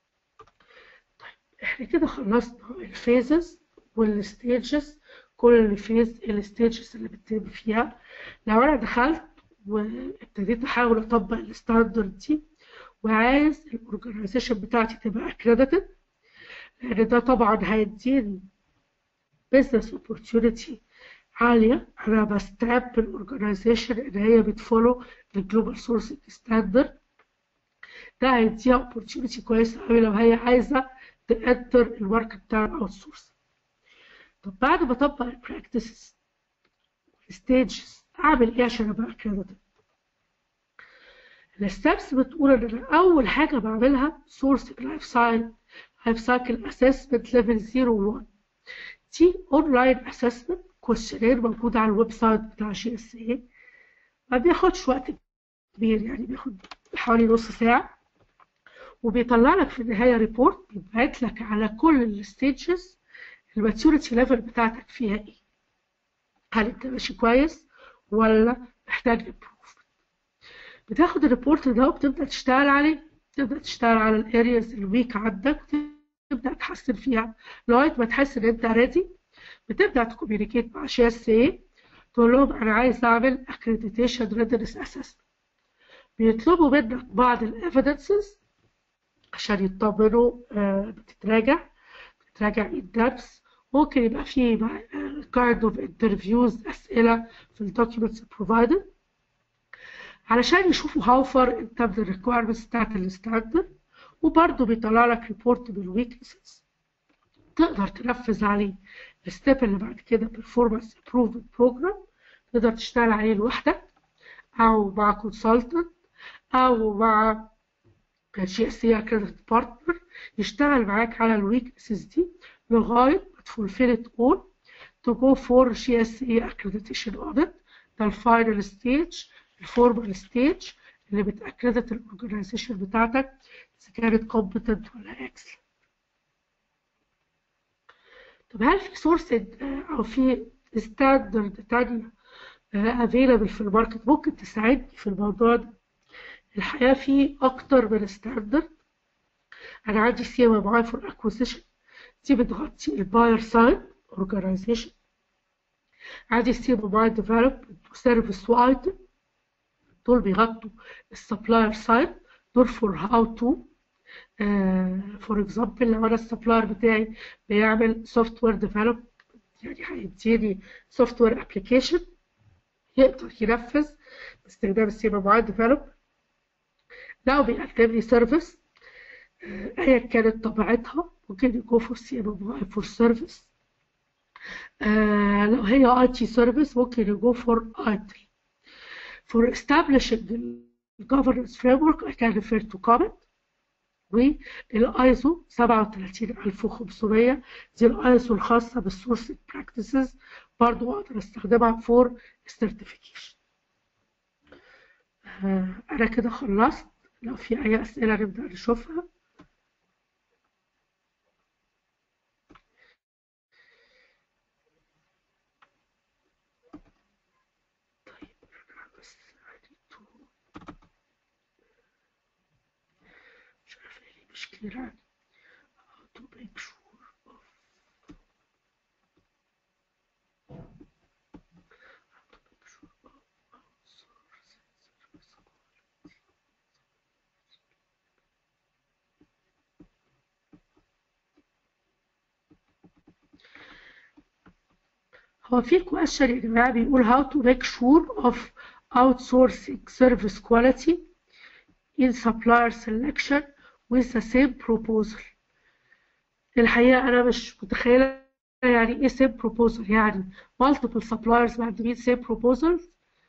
طيب احنا كده خلصنا الفيزز والستيجز كل فيز الستيجز اللي بتتم فيها لو انا دخلت وابتديت احاول اطبق الستاندرد دي وعايز الاورجنايزيشن بتاعتي تبقى اكريديتد لان ده طبعا هيديني بزنس اوبورتيونيتي عاليه انا بستعب الاورجنايزيشن ان هي بتفولو الجلوبال سورسنج ستاندرد ده هيديها اوبورتيونيتي كويسه قوي لو هي عايزه تانتر الماركت بتاع الاوت سورس طب بعد ما اطبق البراكتسز والستيجز اعمل ايه عشان ابقى اكريديتد الستبس بتقول ان انا اول حاجه بعملها سورس لايف سايكل لايف سايكل اسسمنت ليفل 0 1 دي اونلاين اسسمنت كويشنير موجود على الويب سايت بتاع جي اس اي ما بياخدش وقت كبير يعني بياخد حوالي نص ساعه وبيطلع لك في النهايه ريبورت بيبعت لك على كل الستيجز الماتيوريتي ليفل بتاعتك فيها ايه هل انت ماشي كويس ولا محتاج امبروف بتاخد الريبورت ده وبتبدا تشتغل عليه تبدا تشتغل على الارياز الويك عندك تبدا تحسن فيها لغايه ما تحس ان انت ريدي بتبدا تكوميونيكيت مع شي اس اي تقول لهم انا عايز اعمل اكريديتيشن ريدنس اسسمنت بيطلبوا منك بعض الايفيدنسز عشان يطمنوا آه بتتراجع بتتراجع ان دبس ممكن يبقى فيه كارد اوف انترفيوز اسئله في الدوكيومنتس بروفايدد علشان يشوفوا هاو فار انت من الريكويرمنتس بتاعت الستاندرد وبرضه بيطلع لك ريبورت بالويكنسز تقدر تنفذ عليه الستيب اللي بعد كده performance improvement program تقدر تشتغل عليه لوحدك او مع كونسلتنت او مع جي اس اي اكريديت بارتنر يشتغل معاك على الويكنسز دي لغايه ما تفولفيل ات اول to go for GSA accreditation audit ده الفاينل ستيج الفورمال ستيج اللي بتأكريدت الاورجنايزيشن بتاعتك اذا كانت competent ولا excellent طب هل في سورس او في ستاندرد تانية افيلابل في الماركت ممكن تساعدني في الموضوع ده الحقيقه في اكتر من ستاندرد انا عندي سي ام اي فور اكوزيشن دي بتغطي الباير سايد اورجانيزيشن عندي سي ام اي ديفلوبمنت وسيرفيس وايتم دول بيغطوا السبلاير سايد دول فور هاو تو فور اكزامبل لو انا السبلاير بتاعي بيعمل سوفت وير ديفلوب يعني هيديني سوفت وير ابلكيشن يقدر ينفذ باستخدام السي ام اي ديفلوب لو بيقدم لي سيرفيس ايا كانت طبيعتها ممكن يكون فور سي ام اي فور سيرفيس لو هي اي تي سيرفيس ممكن يجو فور اي تي for establishing the governance framework I can refer to comment والايزو 37500 دي الايزو الخاصه بالسورس براكتسز برضو اقدر استخدمها فور سيرتيفيكيشن انا كده خلصت لو في اي اسئله نبدا نشوفها clear how to make sure of how to make sure of outsourcing service quality. هو في question يا جماعة بيقول how to make sure of outsourcing service quality in supplier selection with the same proposal الحقيقة أنا مش متخيلة يعني إيه same proposal يعني multiple suppliers مقدمين same proposals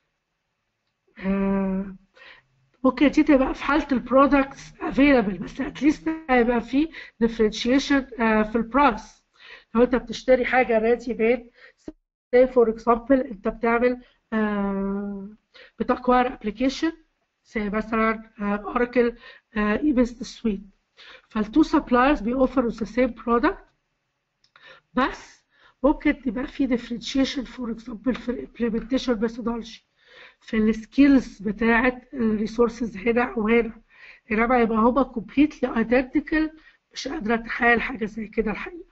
آه ممكن دي تبقى في حالة البرودكتس available بس اتليست هيبقى في differentiation آه في البرايس لو أنت بتشتري حاجة ريدي ميد say for example أنت بتعمل آه بتكوير application زي مثلا اوراكل اي بيزنس سويت فالتو سبلايرز بيوفروا ذا سيم برودكت بس ممكن تبقى في differentiation فور اكزامبل في الامبلمنتيشن ميثودولوجي في السكيلز بتاعه الريسورسز هنا او هنا انما يبقى هما كومبليتلي ايدنتيكال مش قادره اتخيل حاجه زي كده الحقيقه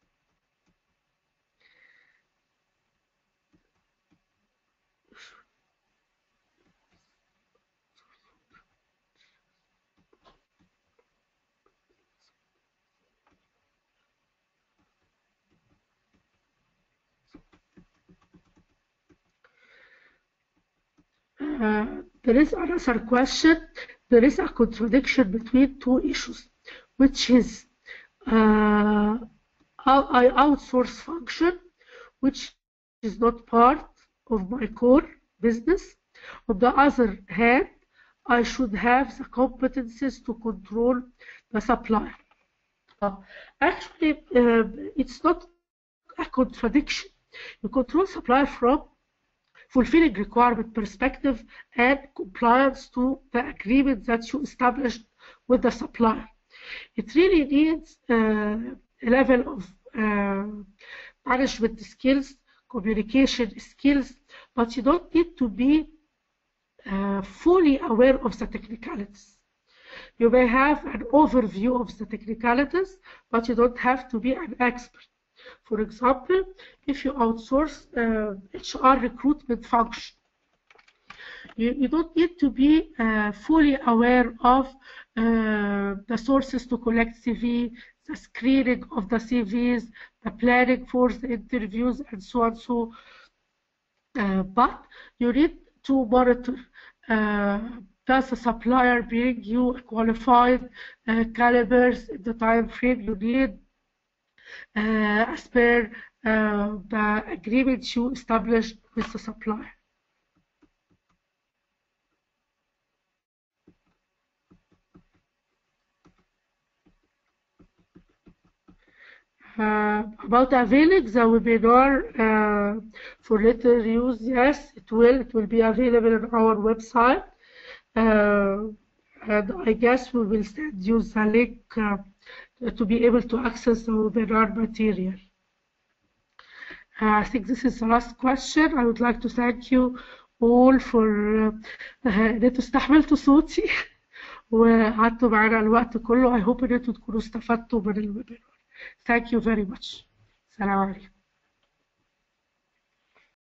Uh, there is another question. There is a contradiction between two issues, which is uh, I outsource function, which is not part of my core business. On the other hand, I should have the competencies to control the supplier. Uh, actually, uh, it's not a contradiction. You control supplier from fulfilling requirement perspective and compliance to the agreement that you established with the supplier. It really needs uh, a level of uh, management skills, communication skills, but you don't need to be uh, fully aware of the technicalities. You may have an overview of the technicalities, but you don't have to be an expert. For example, if you outsource uh, HR recruitment function, you, you don't need to be uh, fully aware of uh, the sources to collect CV, the screening of the CVs, the planning for the interviews, and so on. So, uh, but you need to monitor. Uh, does the supplier bring you qualified uh, calibers in the time frame you need? uh, as per uh, the agreement you established with the supplier. Uh, about availing the webinar uh, for later use, yes, it will. It will be available on our website. Uh, and I guess we will send you the link to be able to access the webinar material. I think this is the last question. I would like to thank you all for ان انتوا استحملتوا صوتي وقعدتوا معانا الوقت كله. I hope ان انتوا تكونوا استفدتوا من الويبينار. Thank you very much. السلام عليكم.